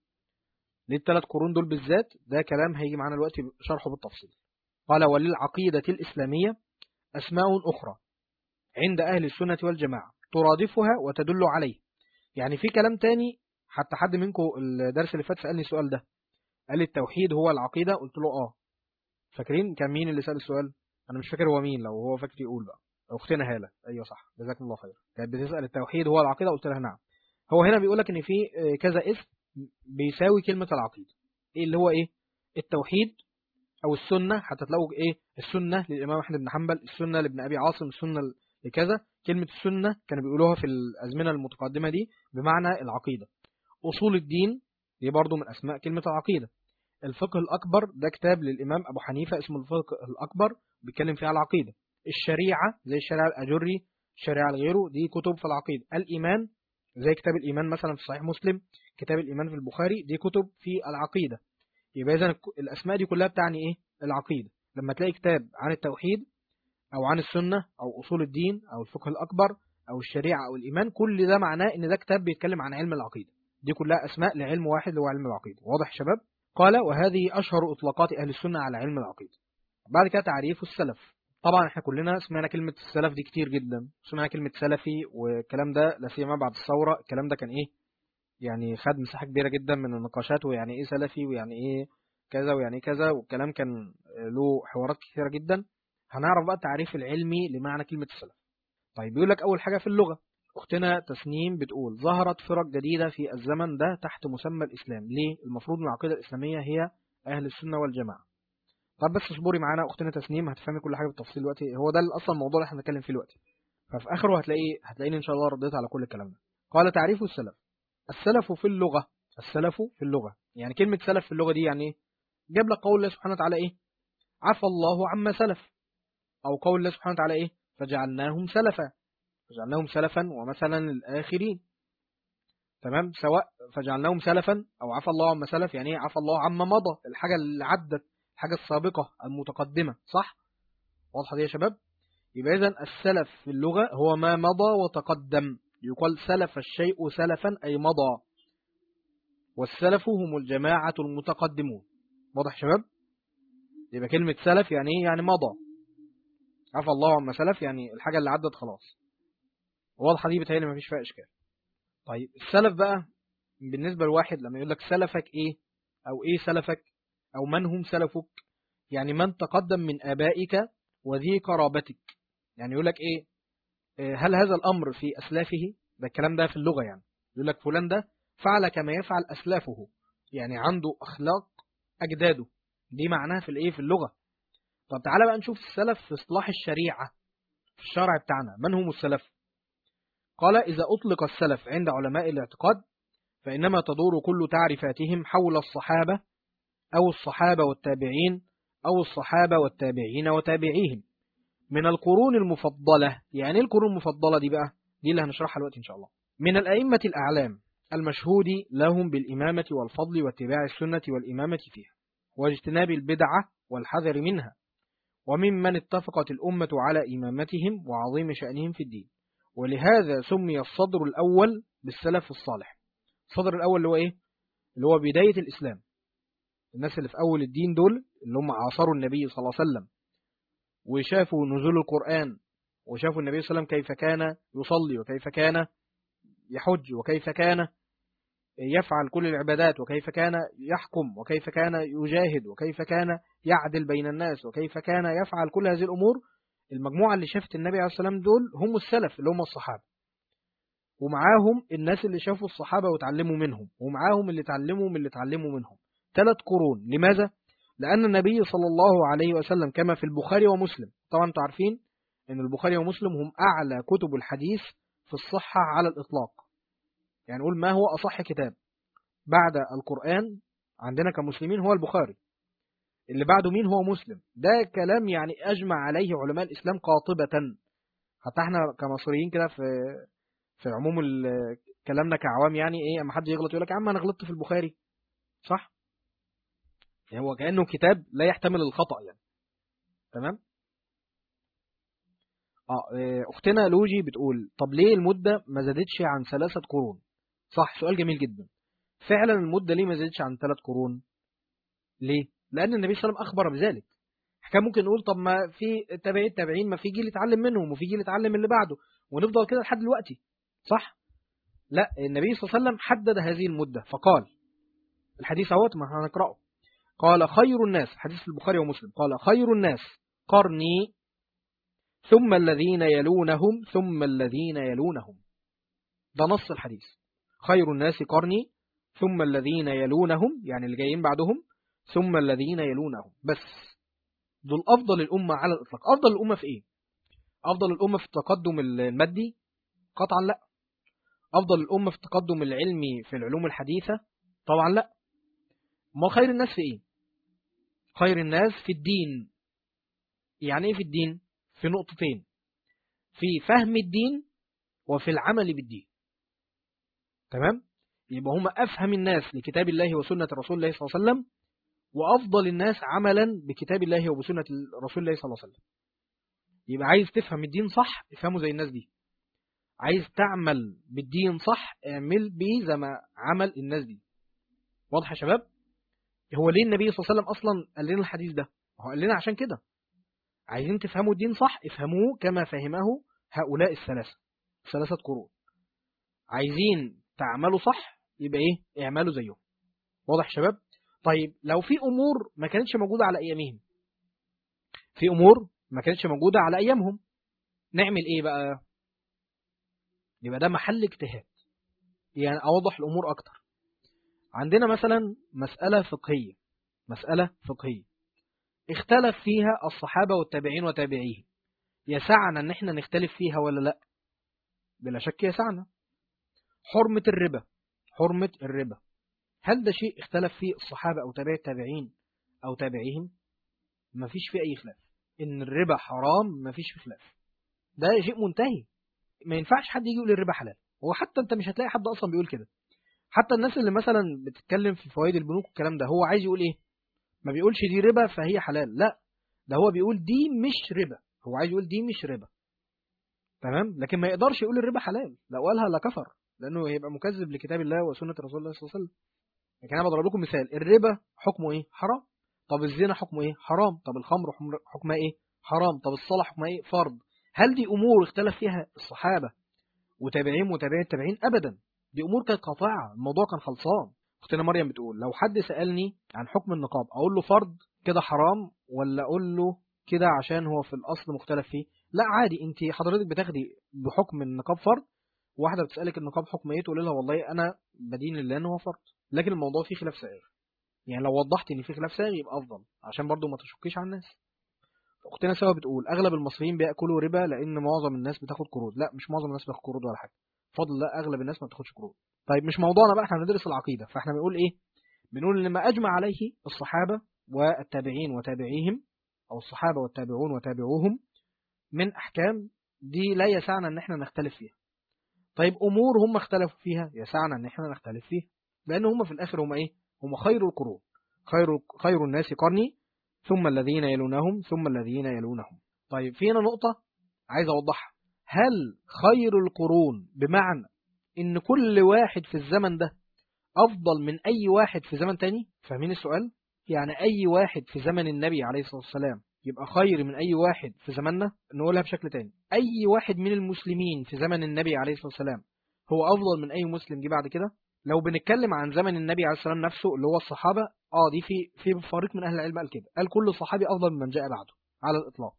ليه الثلاث قرون دول بالذات ده كلام هيجي معانا دلوقتي شرحه بالتفصيل قال وللعقيدة الإسلامية أسماء أخرى عند أهل السنة والجماعة ترادفها وتدل عليه يعني في كلام تاني حتى حد منكم الدرس اللي فات سألني السؤال ده قال لي التوحيد هو العقيدة قلت له اه فاكرين كان مين اللي سأل السؤال انا مش فاكر هو مين لو هو فاكر يقول بقى اختنا هالة ايوه صح جزاكم الله خير كانت بتسأل التوحيد هو العقيدة قلت لها نعم هو هنا بيقول لك ان في كذا اسم بيساوي كلمة العقيدة ايه اللي هو ايه التوحيد او السنة حتى تلاقوا ايه السنة للامام احمد بن حنبل السنة لابن ابي عاصم السنة لكذا كلمة السنة كانوا بيقولوها في الازمنة المتقدمة دي بمعنى العقيدة اصول الدين دي برضو من اسماء كلمة العقيدة الفقه الأكبر ده كتاب للإمام أبو حنيفة اسمه الفقه الأكبر بيتكلم فيها العقيدة الشريعة زي الشريعة الأجري الشريعة الغيره دي كتب في العقيدة الإيمان زي كتاب الإيمان مثلا في صحيح مسلم كتاب الإيمان في البخاري دي كتب في العقيدة يبقى إذا الأسماء دي كلها بتعني إيه العقيدة لما تلاقي كتاب عن التوحيد أو عن السنة أو أصول الدين أو الفقه الأكبر أو الشريعة أو الإيمان كل ده معناه إن ده كتاب بيتكلم عن علم العقيدة دي كلها أسماء لعلم واحد اللي هو علم العقيدة واضح يا شباب قال وهذه أشهر إطلاقات أهل السنة على علم العقيدة بعد كده تعريف السلف طبعا احنا كلنا سمعنا كلمة السلف دي كتير جدا سمعنا كلمة سلفي والكلام ده لا سيما بعد الثورة الكلام ده كان ايه يعني خد مساحة كبيرة جدا من النقاشات ويعني ايه سلفي ويعني ايه كذا ويعني ايه كذا والكلام كان له حوارات كثيرة جدا هنعرف بقى التعريف العلمي لمعنى كلمة السلف طيب بيقول لك أول حاجة في اللغة أختنا تسنيم بتقول ظهرت فرق جديدة في الزمن ده تحت مسمى الإسلام ليه؟ المفروض من العقيدة الإسلامية هي أهل السنة والجماعة طب بس اصبري معانا أختنا تسنيم هتفهمي كل حاجة بالتفصيل دلوقتي هو ده أصلا الموضوع اللي احنا بنتكلم فيه دلوقتي ففي آخره هتلاقي هتلاقيني إن شاء الله رديت على كل الكلام ده قال تعريف السلف السلف في اللغة السلف في اللغة يعني كلمة سلف في اللغة دي يعني ايه؟ جاب لك قول الله سبحانه وتعالى إيه عفى الله عما سلف أو قول الله سبحانه وتعالى إيه فجعلناهم سلفا فجعلناهم سلفا ومثلا للآخرين تمام سواء فجعلناهم سلفا أو عفى الله عما سلف يعني عفى الله عما مضى الحاجة اللي عدت الحاجة السابقة المتقدمة صح واضحة دي يا شباب يبقى إذن السلف في اللغة هو ما مضى وتقدم يقال سلف الشيء سلفا أي مضى والسلف هم الجماعة المتقدمون واضح شباب يبقى كلمة سلف يعني ايه يعني مضى عفى الله عما سلف يعني الحاجة اللي عدت خلاص واضحة دي بتهيألي مفيش فيها إشكال طيب السلف بقى بالنسبة لواحد لما يقول لك سلفك إيه أو إيه سلفك أو من هم سلفك يعني من تقدم من آبائك وذي قرابتك يعني يقول لك إيه هل هذا الأمر في أسلافه ده الكلام ده في اللغة يعني يقول لك فلان ده فعل كما يفعل أسلافه يعني عنده أخلاق أجداده دي معناها في الإيه في اللغة طب تعالى بقى نشوف السلف في اصطلاح الشريعة في الشرع بتاعنا من هم السلف قال إذا أطلق السلف عند علماء الاعتقاد فإنما تدور كل تعريفاتهم حول الصحابة أو الصحابة والتابعين أو الصحابة والتابعين وتابعيهم من القرون المفضلة يعني القرون المفضلة دي بقى دي اللي هنشرحها دلوقتي إن شاء الله من الأئمة الأعلام المشهود لهم بالإمامة والفضل واتباع السنة والإمامة فيها واجتناب البدعة والحذر منها وممن اتفقت الأمة على إمامتهم وعظيم شأنهم في الدين ولهذا سمي الصدر الأول بالسلف الصالح الصدر الأول اللي هو إيه؟ اللي هو بداية الإسلام الناس اللي في أول الدين دول اللي هم عاصروا النبي صلى الله عليه وسلم وشافوا نزول القرآن وشافوا النبي صلى الله عليه وسلم كيف كان يصلي وكيف كان يحج وكيف كان يفعل كل العبادات وكيف كان يحكم وكيف كان يجاهد وكيف كان يعدل بين الناس وكيف كان يفعل كل هذه الأمور المجموعة اللي شافت النبي عليه السلام دول هم السلف اللي هم الصحابة ومعاهم الناس اللي شافوا الصحابة وتعلموا منهم ومعاهم اللي تعلموا من اللي تعلموا منهم ثلاث قرون لماذا؟ لأن النبي صلى الله عليه وسلم كما في البخاري ومسلم طبعا انتم عارفين أن البخاري ومسلم هم أعلى كتب الحديث في الصحة على الإطلاق يعني نقول ما هو أصح كتاب بعد القرآن عندنا كمسلمين هو البخاري اللي بعده مين هو مسلم ده كلام يعني أجمع عليه علماء الإسلام قاطبة حتى احنا كمصريين كده في في عموم كلامنا كعوام يعني ايه اما حد يغلط يقول لك يا عم انا غلطت في البخاري صح يعني هو كأنه كتاب لا يحتمل الخطأ يعني تمام اه اختنا لوجي بتقول طب ليه المدة ما زادتش عن ثلاثة قرون صح سؤال جميل جدا فعلا المدة ليه ما زادتش عن ثلاث قرون ليه لأن النبي صلى الله عليه وسلم أخبر بذلك كان ممكن نقول طب ما في تابعين التابعين ما في جيل يتعلم منهم وفي جيل يتعلم اللي بعده ونفضل كده لحد دلوقتي صح لا النبي صلى الله عليه وسلم حدد هذه المدة فقال الحديث اهوت ما هنقرأه قال خير الناس حديث في البخاري ومسلم قال خير الناس قرني ثم الذين يلونهم ثم الذين يلونهم ده نص الحديث خير الناس قرني ثم الذين يلونهم يعني اللي جايين بعدهم ثم الذين يلونهم بس دول أفضل الأمة على الإطلاق أفضل الأمة في إيه؟ أفضل الأمة في التقدم المادي؟ قطعا لا أفضل الأمة في التقدم العلمي في العلوم الحديثة؟ طبعا لا ما خير الناس في إيه؟ خير الناس في الدين يعني إيه في الدين؟ في نقطتين في فهم الدين وفي العمل بالدين تمام؟ يبقى هم أفهم الناس لكتاب الله وسنة رسول الله صلى الله عليه وسلم وأفضل الناس عملا بكتاب الله وبسنة رسول الله صلى الله عليه وسلم يبقى عايز تفهم الدين صح افهمه زي الناس دي عايز تعمل بالدين صح اعمل بيه زي ما عمل الناس دي واضح يا شباب هو ليه النبي صلى الله عليه وسلم أصلا قال لنا الحديث ده هو قال لنا عشان كده عايزين تفهموا الدين صح افهموه كما فهمه هؤلاء الثلاثة ثلاثة قرون عايزين تعملوا صح يبقى ايه اعملوا زيهم واضح يا شباب طيب لو في أمور ما كانتش موجودة على أيامهم في أمور ما كانتش موجودة على أيامهم نعمل إيه بقى يبقى ده محل اجتهاد يعني أوضح الأمور أكتر عندنا مثلا مسألة فقهية مسألة فقهية اختلف فيها الصحابة والتابعين وتابعيهم يسعنا ان احنا نختلف فيها ولا لا بلا شك يسعنا حرمة الربا حرمة الربا هل ده شيء اختلف فيه الصحابة أو تابع التابعين أو تابعيهم ما فيش فيه أي خلاف إن الربا حرام ما فيش فيه خلاف ده شيء منتهي ما ينفعش حد يجي يقول الربا حلال هو حتى أنت مش هتلاقي حد أصلا بيقول كده حتى الناس اللي مثلا بتتكلم في فوائد البنوك والكلام ده هو عايز يقول إيه ما بيقولش دي ربا فهي حلال لا ده هو بيقول دي مش ربا هو عايز يقول دي مش ربا تمام لكن ما يقدرش يقول الربا حلال لو قالها لكفر لأنه هيبقى مكذب لكتاب الله وسنة رسول الله صلى الله عليه وسلم لكن أنا بضرب لكم مثال الربا حكمه إيه حرام طب الزنا حكمه إيه حرام طب الخمر حكمها إيه حرام طب الصلاة حكمها إيه فرض هل دي أمور اختلف فيها الصحابة وتابعين وتابعين التابعين أبدا دي أمور كانت قاطعة الموضوع كان خلصان أختنا مريم بتقول لو حد سألني عن حكم النقاب أقول له فرض كده حرام ولا أقول له كده عشان هو في الأصل مختلف فيه لا عادي أنت حضرتك بتاخدي بحكم النقاب فرض واحدة بتسألك النقاب حكم ايه تقول لها والله انا بدين لله ان هو فرض لكن الموضوع فيه خلاف سائغ يعني لو وضحت ان فيه خلاف سائغ يبقى افضل عشان برضو ما تشكيش على الناس اختنا سوا بتقول اغلب المصريين بياكلوا ربا لان معظم الناس بتاخد قروض لا مش معظم الناس بتاخد قروض ولا حاجه فضل لا اغلب الناس ما بتاخدش قروض طيب مش موضوعنا بقى احنا بندرس العقيده فاحنا بنقول ايه بنقول ان ما اجمع عليه الصحابه والتابعين وتابعيهم او الصحابه والتابعون وتابعوهم من احكام دي لا يسعنا ان احنا نختلف فيها طيب أمور هم اختلفوا فيها يسعنا أن احنا نختلف فيها لأن هم في الآخر هم إيه هم خير القرون خير خير الناس قرني ثم الذين يلونهم ثم الذين يلونهم طيب فينا نقطة عايز أوضحها هل خير القرون بمعنى إن كل واحد في الزمن ده أفضل من أي واحد في زمن تاني فاهمين السؤال يعني أي واحد في زمن النبي عليه الصلاة والسلام يبقى خير من أي واحد في زماننا نقولها بشكل تاني أي واحد من المسلمين في زمن النبي عليه الصلاة والسلام هو أفضل من أي مسلم جه بعد كده لو بنتكلم عن زمن النبي عليه الصلاة والسلام نفسه اللي هو الصحابة اه دي في في فريق من أهل العلم قال كده قال كل صحابي أفضل من من جاء بعده على الإطلاق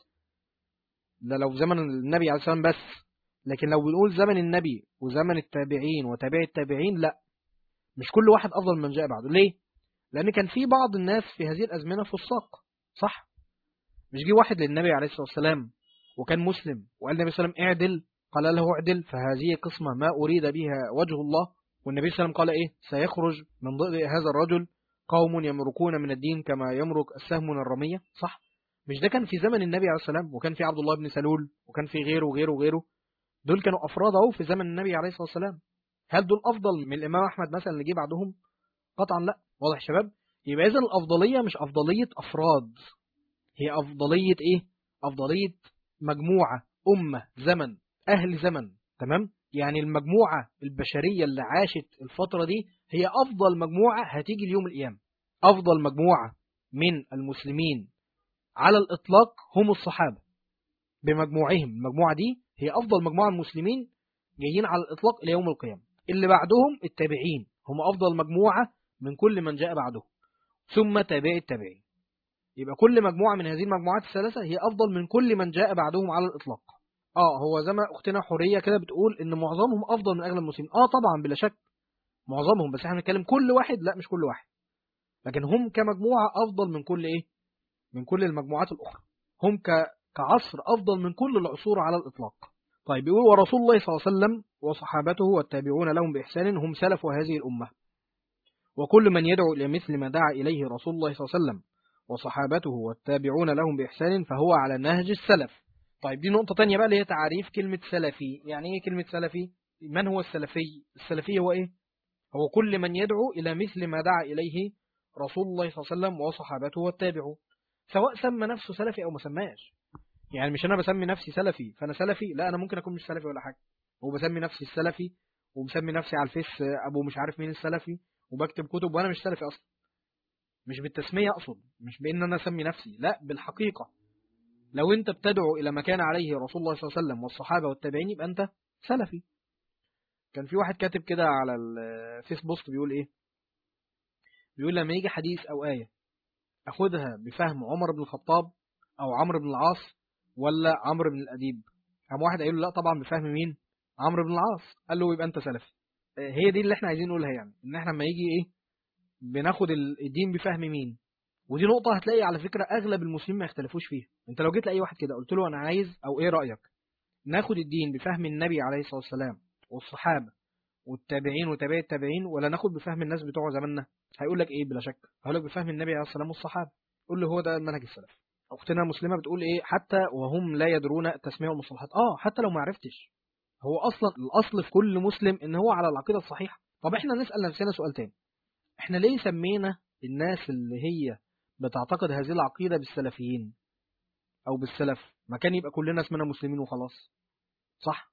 ده لو زمن النبي عليه الصلاة والسلام بس لكن لو بنقول زمن النبي وزمن التابعين وتابع التابعين لا مش كل واحد أفضل من جاء بعده ليه؟ لأن كان في بعض الناس في هذه الأزمنة فساق صح؟ مش جه واحد للنبي عليه الصلاة والسلام وكان مسلم وقال النبي صلى الله عليه وسلم اعدل قال له اعدل فهذه قسمة ما أريد بها وجه الله والنبي صلى الله عليه وسلم قال إيه سيخرج من ضئ هذا الرجل قوم يمرقون من الدين كما يمرق السهم من الرمية صح مش ده كان في زمن النبي عليه الصلاة والسلام وكان في عبد الله بن سلول وكان في غيره وغيره وغيره دول كانوا أفراد أهو في زمن النبي عليه الصلاة والسلام هل دول أفضل من الإمام أحمد مثلا اللي جه بعدهم قطعا لا واضح شباب يبقى إذا الأفضلية مش أفضلية أفراد هي أفضلية إيه أفضلية مجموعة أمة زمن أهل زمن تمام يعني المجموعة البشرية اللي عاشت الفترة دي هي أفضل مجموعة هتيجي اليوم القيامة أفضل مجموعة من المسلمين على الإطلاق هم الصحابة بمجموعهم المجموعة دي هي أفضل مجموعة من المسلمين جايين على الإطلاق إلى يوم القيامة اللي بعدهم التابعين هم أفضل مجموعة من كل من جاء بعدهم ثم تابع التابعين يبقى كل مجموعة من هذه المجموعات الثلاثة هي أفضل من كل من جاء بعدهم على الإطلاق اه هو زي ما اختنا حوريه كده بتقول ان معظمهم افضل من اغلب المسلمين اه طبعا بلا شك معظمهم بس احنا بنتكلم كل واحد لا مش كل واحد لكن هم كمجموعه افضل من كل ايه من كل المجموعات الاخرى هم ك... كعصر افضل من كل العصور على الاطلاق طيب بيقول ورسول الله صلى الله عليه وسلم وصحابته والتابعون لهم باحسان هم سلف هذه الامه وكل من يدعو الى مثل ما دعا اليه رسول الله صلى الله عليه وسلم وصحابته والتابعون لهم باحسان فهو على نهج السلف طيب دي نقطة تانية بقى اللي هي تعريف كلمة سلفي يعني ايه كلمة سلفي من هو السلفي السلفي هو ايه هو كل من يدعو إلى مثل ما دعا إليه رسول الله صلى الله عليه وسلم وصحابته والتابعون سواء سمى نفسه سلفي أو ما سماش يعني مش أنا بسمي نفسي سلفي فأنا سلفي لا أنا ممكن أكون مش سلفي ولا حاجة وبسمي نفسي السلفي ومسمي نفسي على الفيس أبو مش عارف مين السلفي وبكتب كتب وأنا مش سلفي أصلا مش بالتسمية أقصد مش بإن أنا أسمي نفسي لا بالحقيقة لو انت بتدعو الى ما كان عليه رسول الله صلى الله عليه وسلم والصحابة والتابعين يبقى انت سلفي كان في واحد كاتب كده على الفيسبوك بيقول ايه بيقول لما يجي حديث او آية اخدها بفهم عمر بن الخطاب او عمرو بن العاص ولا عمرو بن الأديب قام واحد قال له لا طبعا بفهم مين عمرو بن العاص قال له يبقى انت سلفي هي دي اللي احنا عايزين نقولها يعني ان احنا لما يجي ايه بناخد الدين بفهم مين ودي نقطة هتلاقي على فكرة أغلب المسلمين ما يختلفوش فيها أنت لو جيت لأي واحد كده قلت له أنا عايز أو إيه رأيك ناخد الدين بفهم النبي عليه الصلاة والسلام والصحابة والتابعين وتابعي التابعين ولا ناخد بفهم الناس بتوع زماننا هيقول لك إيه بلا شك هيقول لك بفهم النبي عليه الصلاة والسلام والصحابة قول له هو ده المنهج السلف أختنا مسلمة بتقول إيه حتى وهم لا يدرون التسمية والمصطلحات آه حتى لو ما عرفتش هو أصلا الأصل في كل مسلم إن هو على العقيدة الصحيحة طب إحنا نسأل نفسنا سؤال تاني إحنا ليه سمينا الناس اللي هي بتعتقد هذه العقيدة بالسلفيين أو بالسلف ما كان يبقى كلنا اسمنا مسلمين وخلاص صح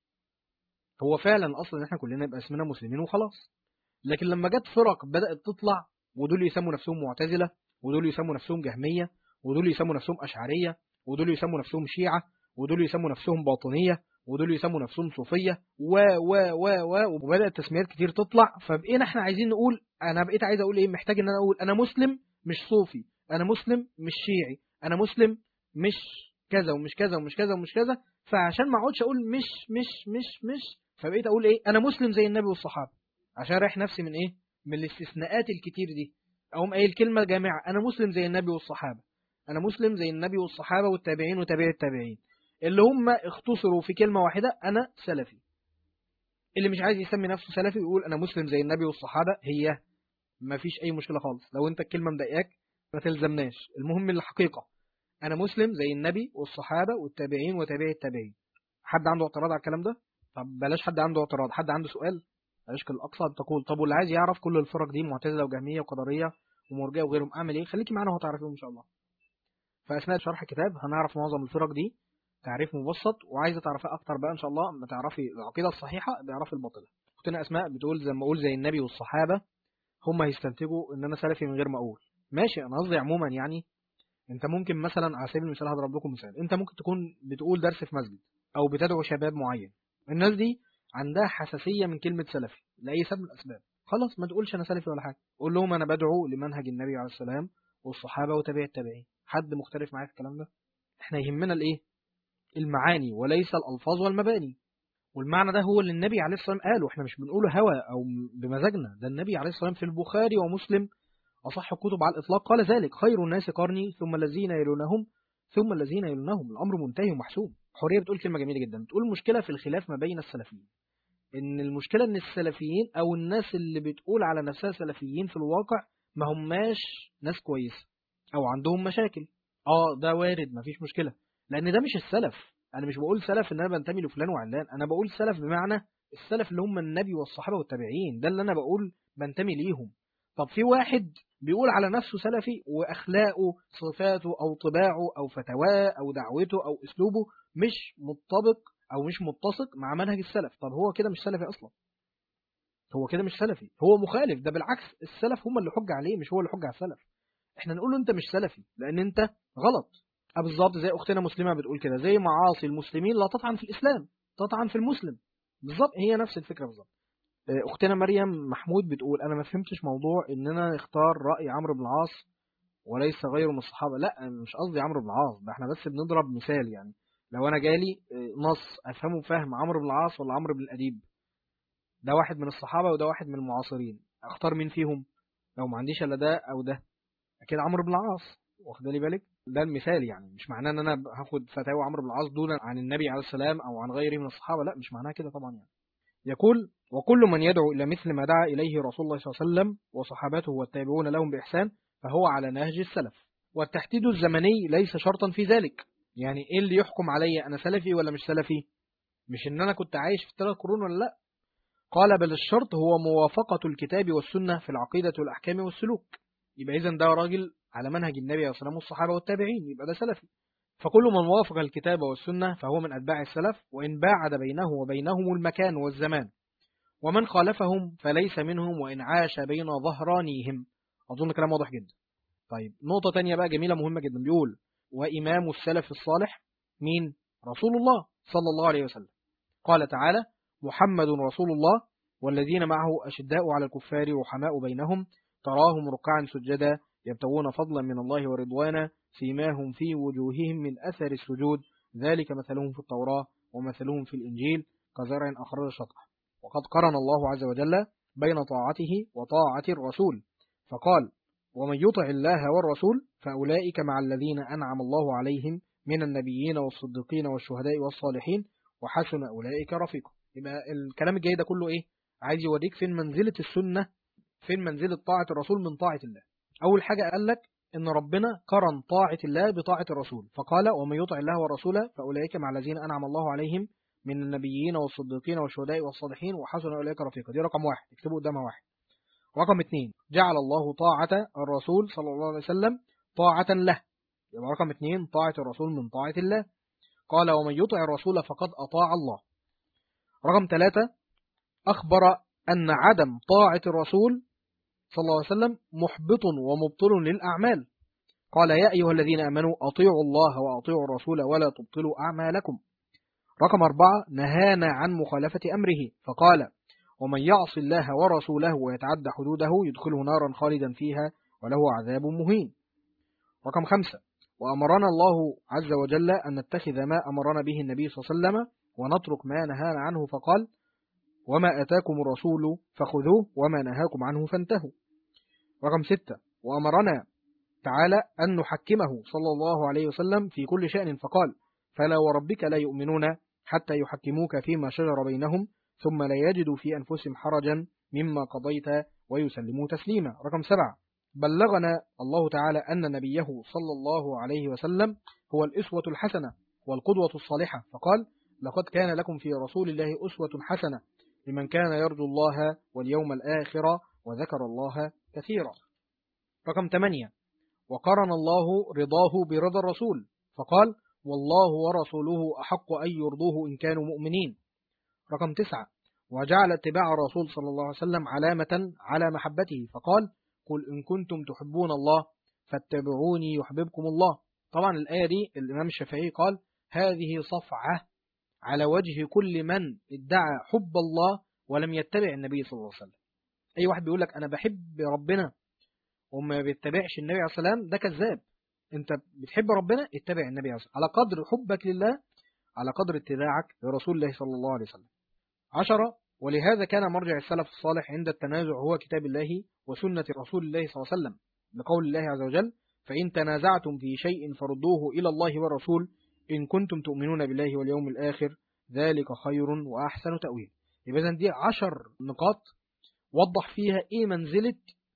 هو فعلا أصلا إحنا كلنا يبقى اسمنا مسلمين وخلاص لكن لما جت فرق بدأت تطلع ودول يسموا نفسهم معتزلة ودول يسموا نفسهم جهمية ودول يسموا نفسهم أشعرية ودول يسموا نفسهم شيعة ودول يسموا نفسهم باطنية ودول يسموا نفسهم صوفية و و و و وبدأت تسميات كتير تطلع فبقينا احنا عايزين نقول انا بقيت عايز اقول ايه محتاج ان انا اقول انا مسلم مش صوفي انا مسلم مش شيعي انا مسلم مش كذا ومش كذا ومش كذا ومش كذا فعشان ما اقعدش اقول مش مش مش مش فبقيت اقول ايه انا مسلم زي النبي والصحابه عشان اريح نفسي من ايه من الاستثناءات الكتير دي اقوم قايل كلمه جامعه انا مسلم زي النبي والصحابه انا مسلم زي النبي والصحابه والتابعين وتابعي التابعين اللي هم اختصروا في كلمه واحده انا سلفي اللي مش عايز يسمي نفسه سلفي يقول انا مسلم زي النبي والصحابه هي ما فيش اي مشكله خالص لو انت الكلمه مضايقاك ما تلزمناش المهم الحقيقه انا مسلم زي النبي والصحابه والتابعين وتابعي التابعين حد عنده اعتراض على الكلام ده طب بلاش حد عنده اعتراض حد عنده سؤال أشكل الأقصى أن تقول طب واللي عايز يعرف كل الفرق دي معتزلة وجهمية وقدرية ومرجئة وغيرهم أعمل إيه خليكي معانا وهتعرفيهم إن شاء الله فأثناء شرح الكتاب هنعرف معظم الفرق دي تعريف مبسط وعايزة تعرفها أكتر بقى إن شاء الله ما تعرفي العقيدة الصحيحة بيعرفي الباطلة أختنا أسماء بتقول زي ما أقول زي النبي والصحابة هم هيستنتجوا إن أنا سلفي من غير ما أقول ماشي أنا قصدي عموما يعني أنت ممكن مثلا على سبيل المثال هضرب لكم مثال أنت ممكن تكون بتقول درس في مسجد أو بتدعو شباب معين الناس دي عندها حساسية من كلمة سلفي لأي سبب من الأسباب خلاص ما تقولش أنا سلفي ولا حاجة قول لهم أنا بدعو لمنهج النبي عليه السلام والصحابة وتابع التابعين حد مختلف معايا في الكلام ده احنا يهمنا الايه المعاني وليس الألفاظ والمباني والمعنى ده هو اللي النبي عليه الصلاة والسلام قاله احنا مش بنقوله هوى أو بمزاجنا ده النبي عليه الصلاة والسلام في البخاري ومسلم أصح الكتب على الإطلاق قال ذلك خير الناس قرني ثم الذين يلونهم ثم الذين يلونهم الأمر منتهي ومحسوم حورية بتقول كلمة جميلة جدا بتقول المشكلة في الخلاف ما بين السلفيين ان المشكلة ان السلفيين او الناس اللي بتقول على نفسها سلفيين في الواقع ما هماش ناس كويسة او عندهم مشاكل اه ده وارد مفيش مشكلة لان ده مش السلف انا مش بقول سلف ان انا بنتمي لفلان وعلان انا بقول سلف بمعنى السلف اللي هم النبي والصحابة والتابعين ده اللي انا بقول بنتمي ليهم طب في واحد بيقول على نفسه سلفي واخلاقه صفاته او طباعه او فتواه او دعوته او اسلوبه مش مطابق او مش متسق مع منهج السلف طب هو كده مش سلفي اصلا هو كده مش سلفي هو مخالف ده بالعكس السلف هم اللي حج عليه مش هو اللي حج على السلف احنا نقول له انت مش سلفي لان انت غلط اه بالظبط زي اختنا مسلمه بتقول كده زي معاصي المسلمين لا تطعن في الاسلام تطعن في المسلم بالظبط هي نفس الفكره بالظبط اختنا مريم محمود بتقول انا ما فهمتش موضوع اننا نختار راي عمرو بن العاص وليس غيره من الصحابه لا مش قصدي عمرو بن العاص ده احنا بس بنضرب مثال يعني لو انا جالي نص افهمه فهم عمرو بن العاص ولا عمرو بن الاديب ده واحد من الصحابه وده واحد من المعاصرين اختار مين فيهم لو ما عنديش الا ده او ده اكيد عمرو بن العاص واخد لي بالك ده المثال يعني مش معناه ان انا هاخد فتاوى عمرو بن العاص دونا عن النبي عليه السلام او عن غيره من الصحابه لا مش معناها كده طبعا يعني يقول وكل من يدعو الى مثل ما دعا اليه رسول الله صلى الله عليه وسلم وصحابته والتابعون لهم باحسان فهو على نهج السلف والتحديد الزمني ليس شرطا في ذلك يعني ايه اللي يحكم عليا انا سلفي ولا مش سلفي مش ان انا كنت عايش في ثلاث قرون ولا لا قال بل الشرط هو موافقة الكتاب والسنة في العقيدة والأحكام والسلوك يبقى إذا ده راجل على منهج النبي عليه الصلاة والصحابة والتابعين يبقى ده سلفي فكل من وافق الكتاب والسنة فهو من أتباع السلف وإن باعد بينه وبينهم المكان والزمان ومن خالفهم فليس منهم وإن عاش بين ظهرانيهم أظن كلام واضح جدا طيب نقطة تانية بقى جميلة مهمة جدا بيقول وإمام السلف الصالح مين؟ رسول الله صلى الله عليه وسلم قال تعالى محمد رسول الله والذين معه أشداء على الكفار رحماء بينهم تراهم ركعا سجدا يبتغون فضلا من الله ورضوانا سيماهم في وجوههم من أثر السجود ذلك مثلهم في التوراة ومثلهم في الإنجيل كزرع أخرج شطح وقد قرن الله عز وجل بين طاعته وطاعة الرسول فقال ومن يطع الله والرسول فأولئك مع الذين أنعم الله عليهم من النبيين والصديقين والشهداء والصالحين وحسن أولئك رفيقا يبقى الكلام الجاي ده كله إيه عايز يوريك فين منزلة السنة فين منزلة طاعة الرسول من طاعة الله أول حاجة قال لك إن ربنا قرن طاعة الله بطاعة الرسول فقال ومن يطع الله ورسوله فأولئك مع الذين أنعم الله عليهم من النبيين والصديقين والشهداء والصالحين وحسن أولئك رفيقا دي رقم واحد اكتبوا قدامها واحد رقم اثنين جعل الله طاعة الرسول صلى الله عليه وسلم طاعة له يبقى رقم اثنين طاعة الرسول من طاعة الله قال ومن يطع الرسول فقد أطاع الله رقم ثلاثة أخبر أن عدم طاعة الرسول صلى الله عليه وسلم محبط ومبطل للأعمال قال يا أيها الذين أمنوا أطيعوا الله وأطيعوا الرسول ولا تبطلوا أعمالكم رقم أربعة نهانا عن مخالفة أمره فقال ومن يعص الله ورسوله ويتعدى حدوده يدخله نارا خالدا فيها وله عذاب مهين رقم خمسة وأمرنا الله عز وجل أن نتخذ ما أمرنا به النبي صلى الله عليه وسلم ونترك ما نهانا عنه فقال وما أتاكم الرسول فخذوه وما نهاكم عنه فانتهوا رقم ستة وأمرنا تعالى أن نحكمه صلى الله عليه وسلم في كل شأن فقال فلا وربك لا يؤمنون حتى يحكموك فيما شجر بينهم ثم لا يجدوا في أنفسهم حرجا مما قضيت ويسلموا تسليما رقم سبعة بلغنا الله تعالى أن نبيه صلى الله عليه وسلم هو الإسوة الحسنة والقدوة الصالحة فقال لقد كان لكم في رسول الله أسوة حسنة لمن كان يرجو الله واليوم الآخر وذكر الله كثيرا رقم 8 وقرن الله رضاه برضا الرسول فقال والله ورسوله أحق أن يرضوه إن كانوا مؤمنين رقم 9 وجعل اتباع الرسول صلى الله عليه وسلم علامة على محبته فقال قل إن كنتم تحبون الله فاتبعوني يحببكم الله طبعا الآية دي الإمام الشافعي قال هذه صفعة على وجه كل من ادعى حب الله ولم يتبع النبي صلى الله عليه وسلم أي واحد بيقول لك أنا بحب ربنا وما بيتبعش النبي عليه الصلاة والسلام ده كذاب أنت بتحب ربنا اتبع النبي عليه الصلاة والسلام على قدر حبك لله على قدر اتباعك لرسول الله صلى الله عليه وسلم عشرة ولهذا كان مرجع السلف الصالح عند التنازع هو كتاب الله وسنة رسول الله صلى الله عليه وسلم لقول الله عز وجل فإن تنازعتم في شيء فردوه إلى الله والرسول إن كنتم تؤمنون بالله واليوم الآخر ذلك خير وأحسن تأويل يبقى إذن دي عشر نقاط وضح فيها إيه منزلة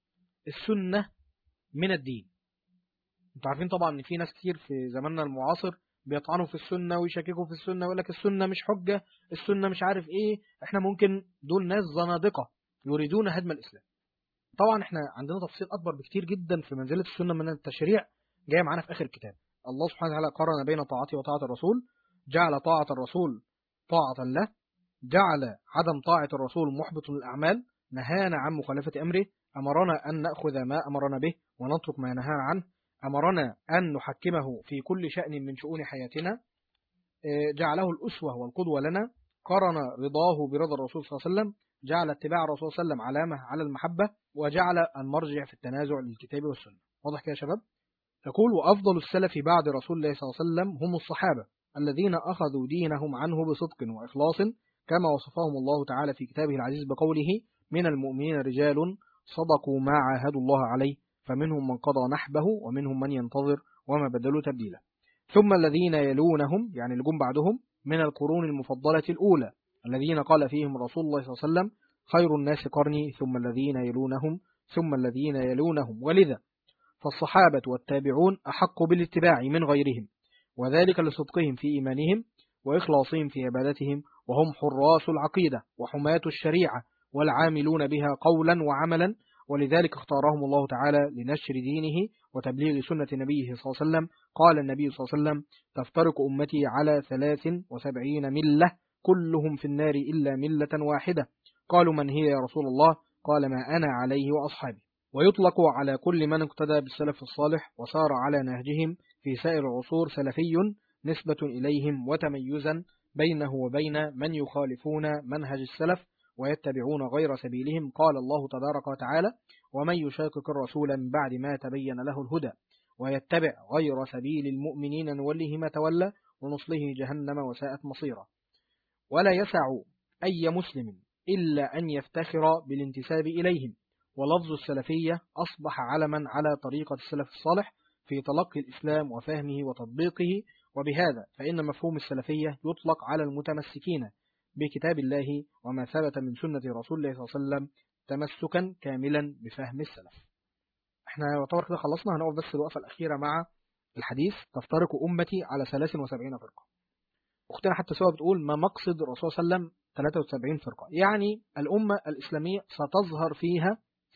السنة من الدين انتوا عارفين طبعا ان في ناس كتير في زماننا المعاصر بيطعنوا في السنة ويشككوا في السنة ويقول لك السنة مش حجة السنة مش عارف ايه احنا ممكن دول ناس زنادقة يريدون هدم الإسلام طبعا احنا عندنا تفصيل أكبر بكتير جدا في منزلة السنة من التشريع جاي معانا في آخر الكتاب الله سبحانه وتعالى قرن بين طاعته وطاعة الرسول جعل طاعة الرسول طاعة له جعل عدم طاعة الرسول محبط للأعمال نهانا عن مخالفة أمره أمرنا أن نأخذ ما أمرنا به ونترك ما نهانا عنه أمرنا أن نحكمه في كل شأن من شؤون حياتنا جعله الأسوة والقدوة لنا قرن رضاه برضا الرسول صلى الله عليه وسلم جعل اتباع الرسول صلى الله عليه وسلم علامة على المحبة وجعل المرجع في التنازع للكتاب والسنة واضح كده يا شباب تقول وأفضل السلف بعد رسول الله صلى الله عليه وسلم هم الصحابة الذين أخذوا دينهم عنه بصدق وإخلاص كما وصفهم الله تعالى في كتابه العزيز بقوله من المؤمنين رجال صدقوا ما عاهدوا الله عليه فمنهم من قضى نحبه ومنهم من ينتظر وما بدلوا تبديلا ثم الذين يلونهم يعني اللي جم بعدهم من القرون المفضلة الأولى الذين قال فيهم رسول الله صلى الله عليه وسلم خير الناس قرني ثم الذين يلونهم ثم الذين يلونهم ولذا فالصحابة والتابعون أحق بالاتباع من غيرهم وذلك لصدقهم في إيمانهم وإخلاصهم في عبادتهم وهم حراس العقيدة وحماة الشريعة والعاملون بها قولا وعملا ولذلك اختارهم الله تعالى لنشر دينه وتبليغ سنة نبيه صلى الله عليه وسلم قال النبي صلى الله عليه وسلم تفترق أمتي على ثلاث وسبعين ملة كلهم في النار إلا ملة واحدة قالوا من هي يا رسول الله قال ما أنا عليه وأصحابي ويطلق على كل من اقتدى بالسلف الصالح وسار على نهجهم في سائر العصور سلفي نسبة إليهم وتميزا بينه وبين من يخالفون منهج السلف ويتبعون غير سبيلهم قال الله تبارك وتعالى ومن يشاقق الرسول من بعد ما تبين له الهدى ويتبع غير سبيل المؤمنين نوله ما تولى ونصله جهنم وساءت مصيرا ولا يسع أي مسلم إلا أن يفتخر بالانتساب إليهم ولفظ السلفية أصبح علما على طريقة السلف الصالح في تلقي الإسلام وفهمه وتطبيقه وبهذا فإن مفهوم السلفية يطلق على المتمسكين بكتاب الله وما ثبت من سنة رسول الله صلى الله عليه وسلم تمسكا كاملا بفهم السلف احنا يعتبر كده خلصنا هنقف بس الوقفة الأخيرة مع الحديث تفترق أمتي على 73 فرقة أختنا حتى سوا بتقول ما مقصد الرسول صلى الله عليه وسلم 73 فرقة يعني الأمة الإسلامية ستظهر فيها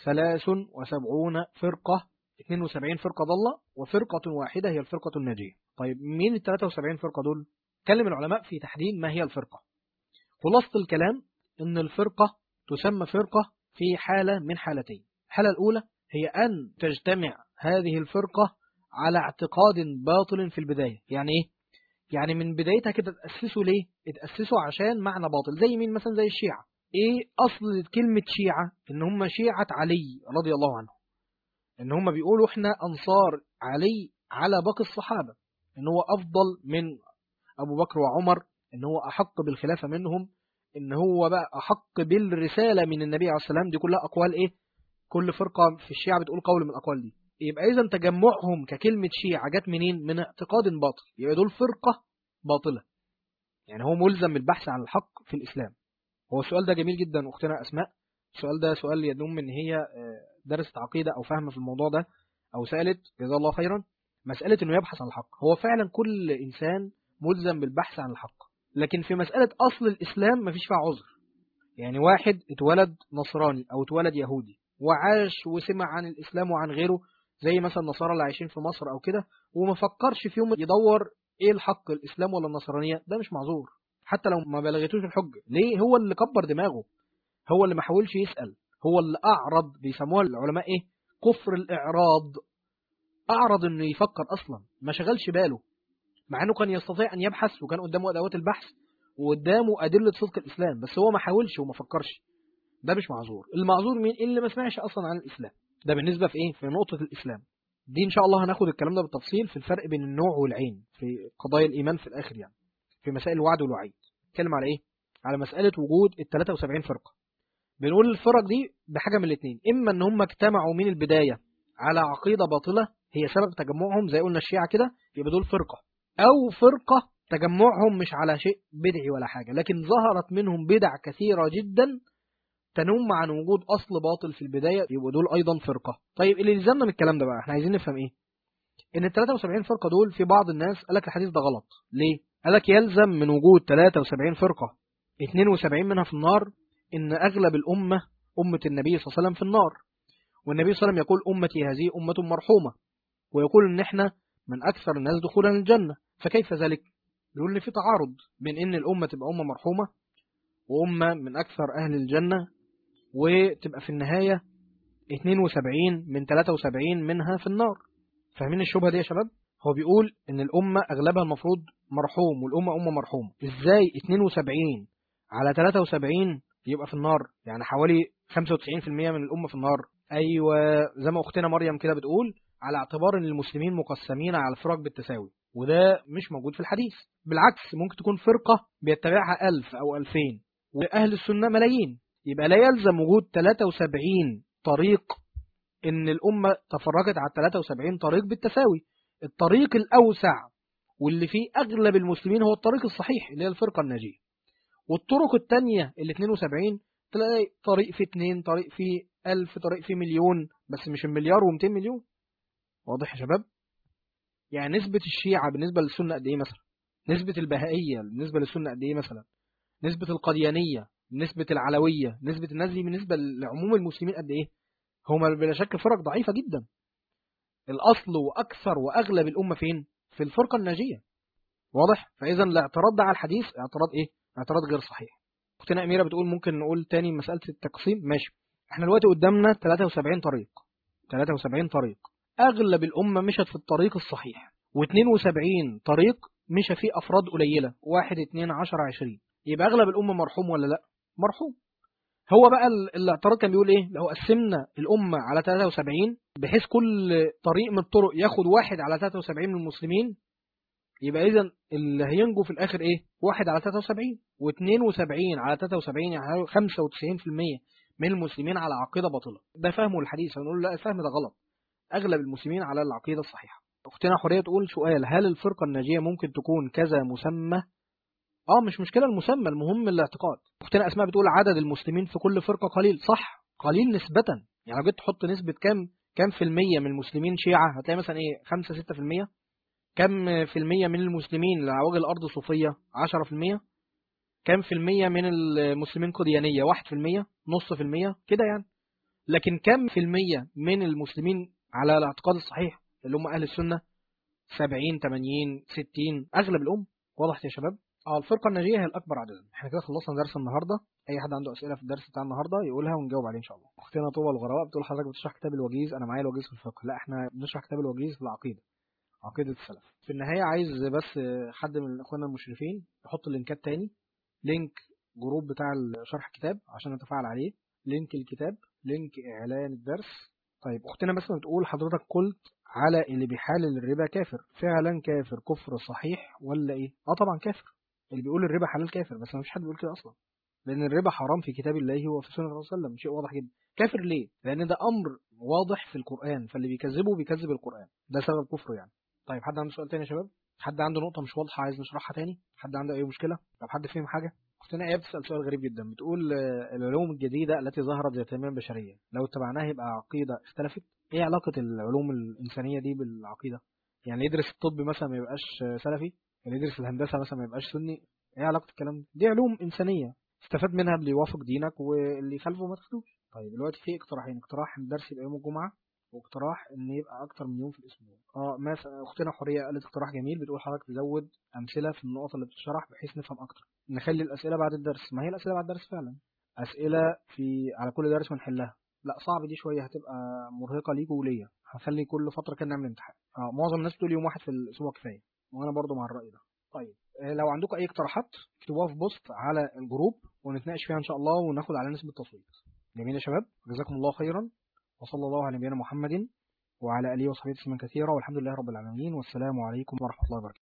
73 فرقة 72 فرقة ضالة وفرقة واحدة هي الفرقة الناجية طيب مين ال 73 فرقة دول؟ كلم العلماء في تحديد ما هي الفرقة خلاصة الكلام ان الفرقة تسمى فرقة في حالة من حالتين الحالة الأولى هي أن تجتمع هذه الفرقة على اعتقاد باطل في البداية يعني إيه؟ يعني من بدايتها كده تأسسوا ليه؟ اتأسسوا عشان معنى باطل زي مين مثلا زي الشيعة ايه اصل كلمة شيعة ان هم شيعة علي رضي الله عنه ان هم بيقولوا احنا انصار علي على باقي الصحابة ان هو افضل من ابو بكر وعمر ان هو احق بالخلافة منهم ان هو بقى احق بالرسالة من النبي عليه السلام دي كلها اقوال ايه كل فرقة في الشيعة بتقول قول من الاقوال دي يبقى اذا تجمعهم ككلمة شيعة جت منين من اعتقاد باطل يبقى دول فرقة باطلة يعني هو ملزم بالبحث عن الحق في الاسلام هو السؤال ده جميل جدا اختنا اسماء السؤال ده سؤال يدوم ان هي درست عقيدة او فاهمة في الموضوع ده او سألت جزا الله خيرا مسألة انه يبحث عن الحق هو فعلا كل انسان ملزم بالبحث عن الحق لكن في مسألة أصل الإسلام مفيش فيها عذر يعني واحد اتولد نصراني أو اتولد يهودي وعاش وسمع عن الإسلام وعن غيره زي مثلا النصارى اللي عايشين في مصر أو كده وما فكرش في يوم يدور إيه الحق الإسلام ولا النصرانية ده مش معذور حتى لو ما بلغتوش الحجة ليه هو اللي كبر دماغه هو اللي ما حاولش يسأل هو اللي أعرض بيسموها العلماء إيه كفر الإعراض أعرض إنه يفكر أصلا ما شغلش باله مع إنه كان يستطيع أن يبحث وكان قدامه أدوات البحث وقدامه أدلة صدق الإسلام بس هو ما حاولش وما فكرش ده مش معذور المعذور مين اللي ما سمعش أصلا عن الإسلام ده بالنسبة في إيه في نقطة الإسلام دي إن شاء الله هناخد الكلام ده بالتفصيل في الفرق بين النوع والعين في قضايا الإيمان في الآخر يعني في مسائل الوعد والوعيد نتكلم على إيه على مسألة وجود ال 73 فرقة بنقول الفرق دي بحاجة من الاثنين إما إن هم اجتمعوا من البداية على عقيدة باطلة هي سبب تجمعهم زي قلنا الشيعة كده يبقى دول فرقة أو فرقة تجمعهم مش على شيء بدعي ولا حاجة لكن ظهرت منهم بدع كثيرة جدا تنم عن وجود أصل باطل في البداية يبقوا دول أيضا فرقة طيب اللي يلزمنا من الكلام ده بقى احنا عايزين نفهم إيه إن ال 73 فرقة دول في بعض الناس قال لك الحديث ده غلط ليه؟ قال لك يلزم من وجود 73 فرقة 72 منها في النار إن أغلب الأمة أمة النبي صلى الله عليه وسلم في النار والنبي صلى الله عليه وسلم يقول أمتي هذه أمة مرحومة ويقول إن إحنا من أكثر الناس دخولا الجنة فكيف ذلك؟ بيقول إن في تعارض بين إن الأمة تبقى أمة مرحومة وأمة من أكثر أهل الجنة وتبقى في النهاية 72 من 73 منها في النار فاهمين الشبهة دي يا شباب؟ هو بيقول إن الأمة أغلبها المفروض مرحوم والأمة أمة مرحومة إزاي 72 على 73 يبقى في النار يعني حوالي 95% من الأمة في النار أيوة زي ما أختنا مريم كده بتقول على اعتبار أن المسلمين مقسمين على الفرق بالتساوي وده مش موجود في الحديث بالعكس ممكن تكون فرقة بيتبعها ألف أو ألفين وأهل السنة ملايين يبقى لا يلزم وجود 73 طريق إن الأمة تفرقت على 73 طريق بالتساوي الطريق الأوسع واللي فيه أغلب المسلمين هو الطريق الصحيح اللي هي الفرقة الناجية والطرق التانية ال 72 تلاقي طريق فيه اتنين طريق فيه ألف طريق فيه مليون بس مش المليار و200 مليون واضح يا شباب يعني نسبة الشيعة بالنسبة للسنة قد إيه مثلا نسبة البهائية بالنسبة للسنة قد إيه مثلا نسبة القديانية نسبة العلوية نسبة الناس دي بالنسبة لعموم المسلمين قد إيه هما بلا شك فرق ضعيفة جدا الأصل وأكثر وأغلب الأمة فين في الفرقة الناجية واضح فإذا الاعتراض ده على الحديث اعتراض إيه اعتراض غير صحيح اختنا أميرة بتقول ممكن نقول تاني مسألة التقسيم ماشي احنا دلوقتي قدامنا 73 طريق 73 طريق أغلب الأمة مشت في الطريق الصحيح و72 طريق مشى فيه أفراد قليلة واحد اتنين عشر عشرين يبقى أغلب الأمة مرحوم ولا لا مرحوم هو بقى الاعتراض كان بيقول ايه لو قسمنا الأمة على 73 بحيث كل طريق من الطرق ياخد واحد على 73 من المسلمين يبقى إذا اللي هينجو في الآخر إيه؟ واحد على 73 و72 على 73 يعني 95% من المسلمين على عقيدة باطلة ده فهمه الحديث هنقول لا الفهم ده غلط أغلب المسلمين على العقيدة الصحيحة أختنا حورية تقول سؤال هل الفرقة الناجية ممكن تكون كذا مسمى اه مش مشكلة المسمى المهم الاعتقاد أختنا أسماء بتقول عدد المسلمين في كل فرقة قليل صح قليل نسبة يعني لو جيت تحط نسبة كام كام في المية من المسلمين شيعة هتلاقي مثلا ايه 5 6 في المية كم في المية من المسلمين اللي على وجه الأرض صوفية 10 في المية كم في المية من المسلمين قديانية 1 في المية نص في المية كده يعني لكن كم في المية من المسلمين على الاعتقاد الصحيح اللي هم أهل السنة 70 80 60 أغلب الأم واضح يا شباب اه الفرقة الناجية هي الأكبر عددا احنا كده خلصنا درس النهاردة أي حد عنده أسئلة في الدرس بتاع النهاردة يقولها ونجاوب عليه إن شاء الله أختنا طوبى الغرواء بتقول حضرتك بتشرح كتاب الوجيز أنا معايا الوجيز في الفقه لا احنا بنشرح كتاب الوجيز في العقيدة عقيدة السلف في النهاية عايز بس حد من اخواننا المشرفين يحط اللينكات تاني لينك جروب بتاع شرح الكتاب عشان نتفاعل عليه لينك الكتاب لينك اعلان الدرس طيب اختنا بس بتقول حضرتك قلت على اللي بيحلل الربا كافر فعلا كافر كفر صحيح ولا ايه اه طبعا كافر اللي بيقول الربا حلال كافر بس ما فيش حد بيقول كده اصلا لان الربا حرام في كتاب الله وفي سنة الرسول صلى الله عليه وسلم شيء واضح جدا كافر ليه لان ده امر واضح في القرآن فاللي بيكذبه بيكذب القرآن ده سبب كفره يعني طيب حد عنده سؤال تاني يا شباب حد عنده نقطة مش واضحة عايز نشرحها تاني حد عنده أي مشكلة طب حد فيهم حاجة أختنا إيه بتسأل سؤال غريب جدا بتقول العلوم الجديدة التي ظهرت ذات التنمية البشرية لو اتبعناها يبقى عقيدة اختلفت إيه علاقة العلوم الإنسانية دي بالعقيدة يعني يدرس الطب مثلا ما يبقاش سلفي اللي يدرس الهندسة مثلا ما يبقاش سني ايه علاقه الكلام ده دي علوم انسانيه استفاد منها اللي يوافق دينك واللي يخالفه ما تاخدوش طيب دلوقتي في اقتراحين اقتراح ان الدرس يبقى يوم الجمعه واقتراح ان يبقى اكتر من يوم في الاسبوع اه مثلا اختنا حوريه قالت اقتراح جميل بتقول حضرتك تزود امثله في النقط اللي بتشرح بحيث نفهم اكتر نخلي الاسئله بعد الدرس ما هي الاسئله بعد الدرس فعلا اسئله في على كل درس ونحلها لا صعب دي شويه هتبقى مرهقه ليكوا وليا هنخلي كل فتره كده نعمل امتحان اه معظم الناس بتقول يوم واحد في الاسبوع كفايه وانا برضو مع الراي ده طيب آه، لو عندكم اي اقتراحات اكتبوها في بوست على الجروب ونتناقش فيها ان شاء الله وناخد على نسبه تصويت جميل يا شباب جزاكم الله خيرا وصلى الله على نبينا محمد وعلى اله وصحبه وسلم كثيرا والحمد لله رب العالمين والسلام عليكم ورحمه الله وبركاته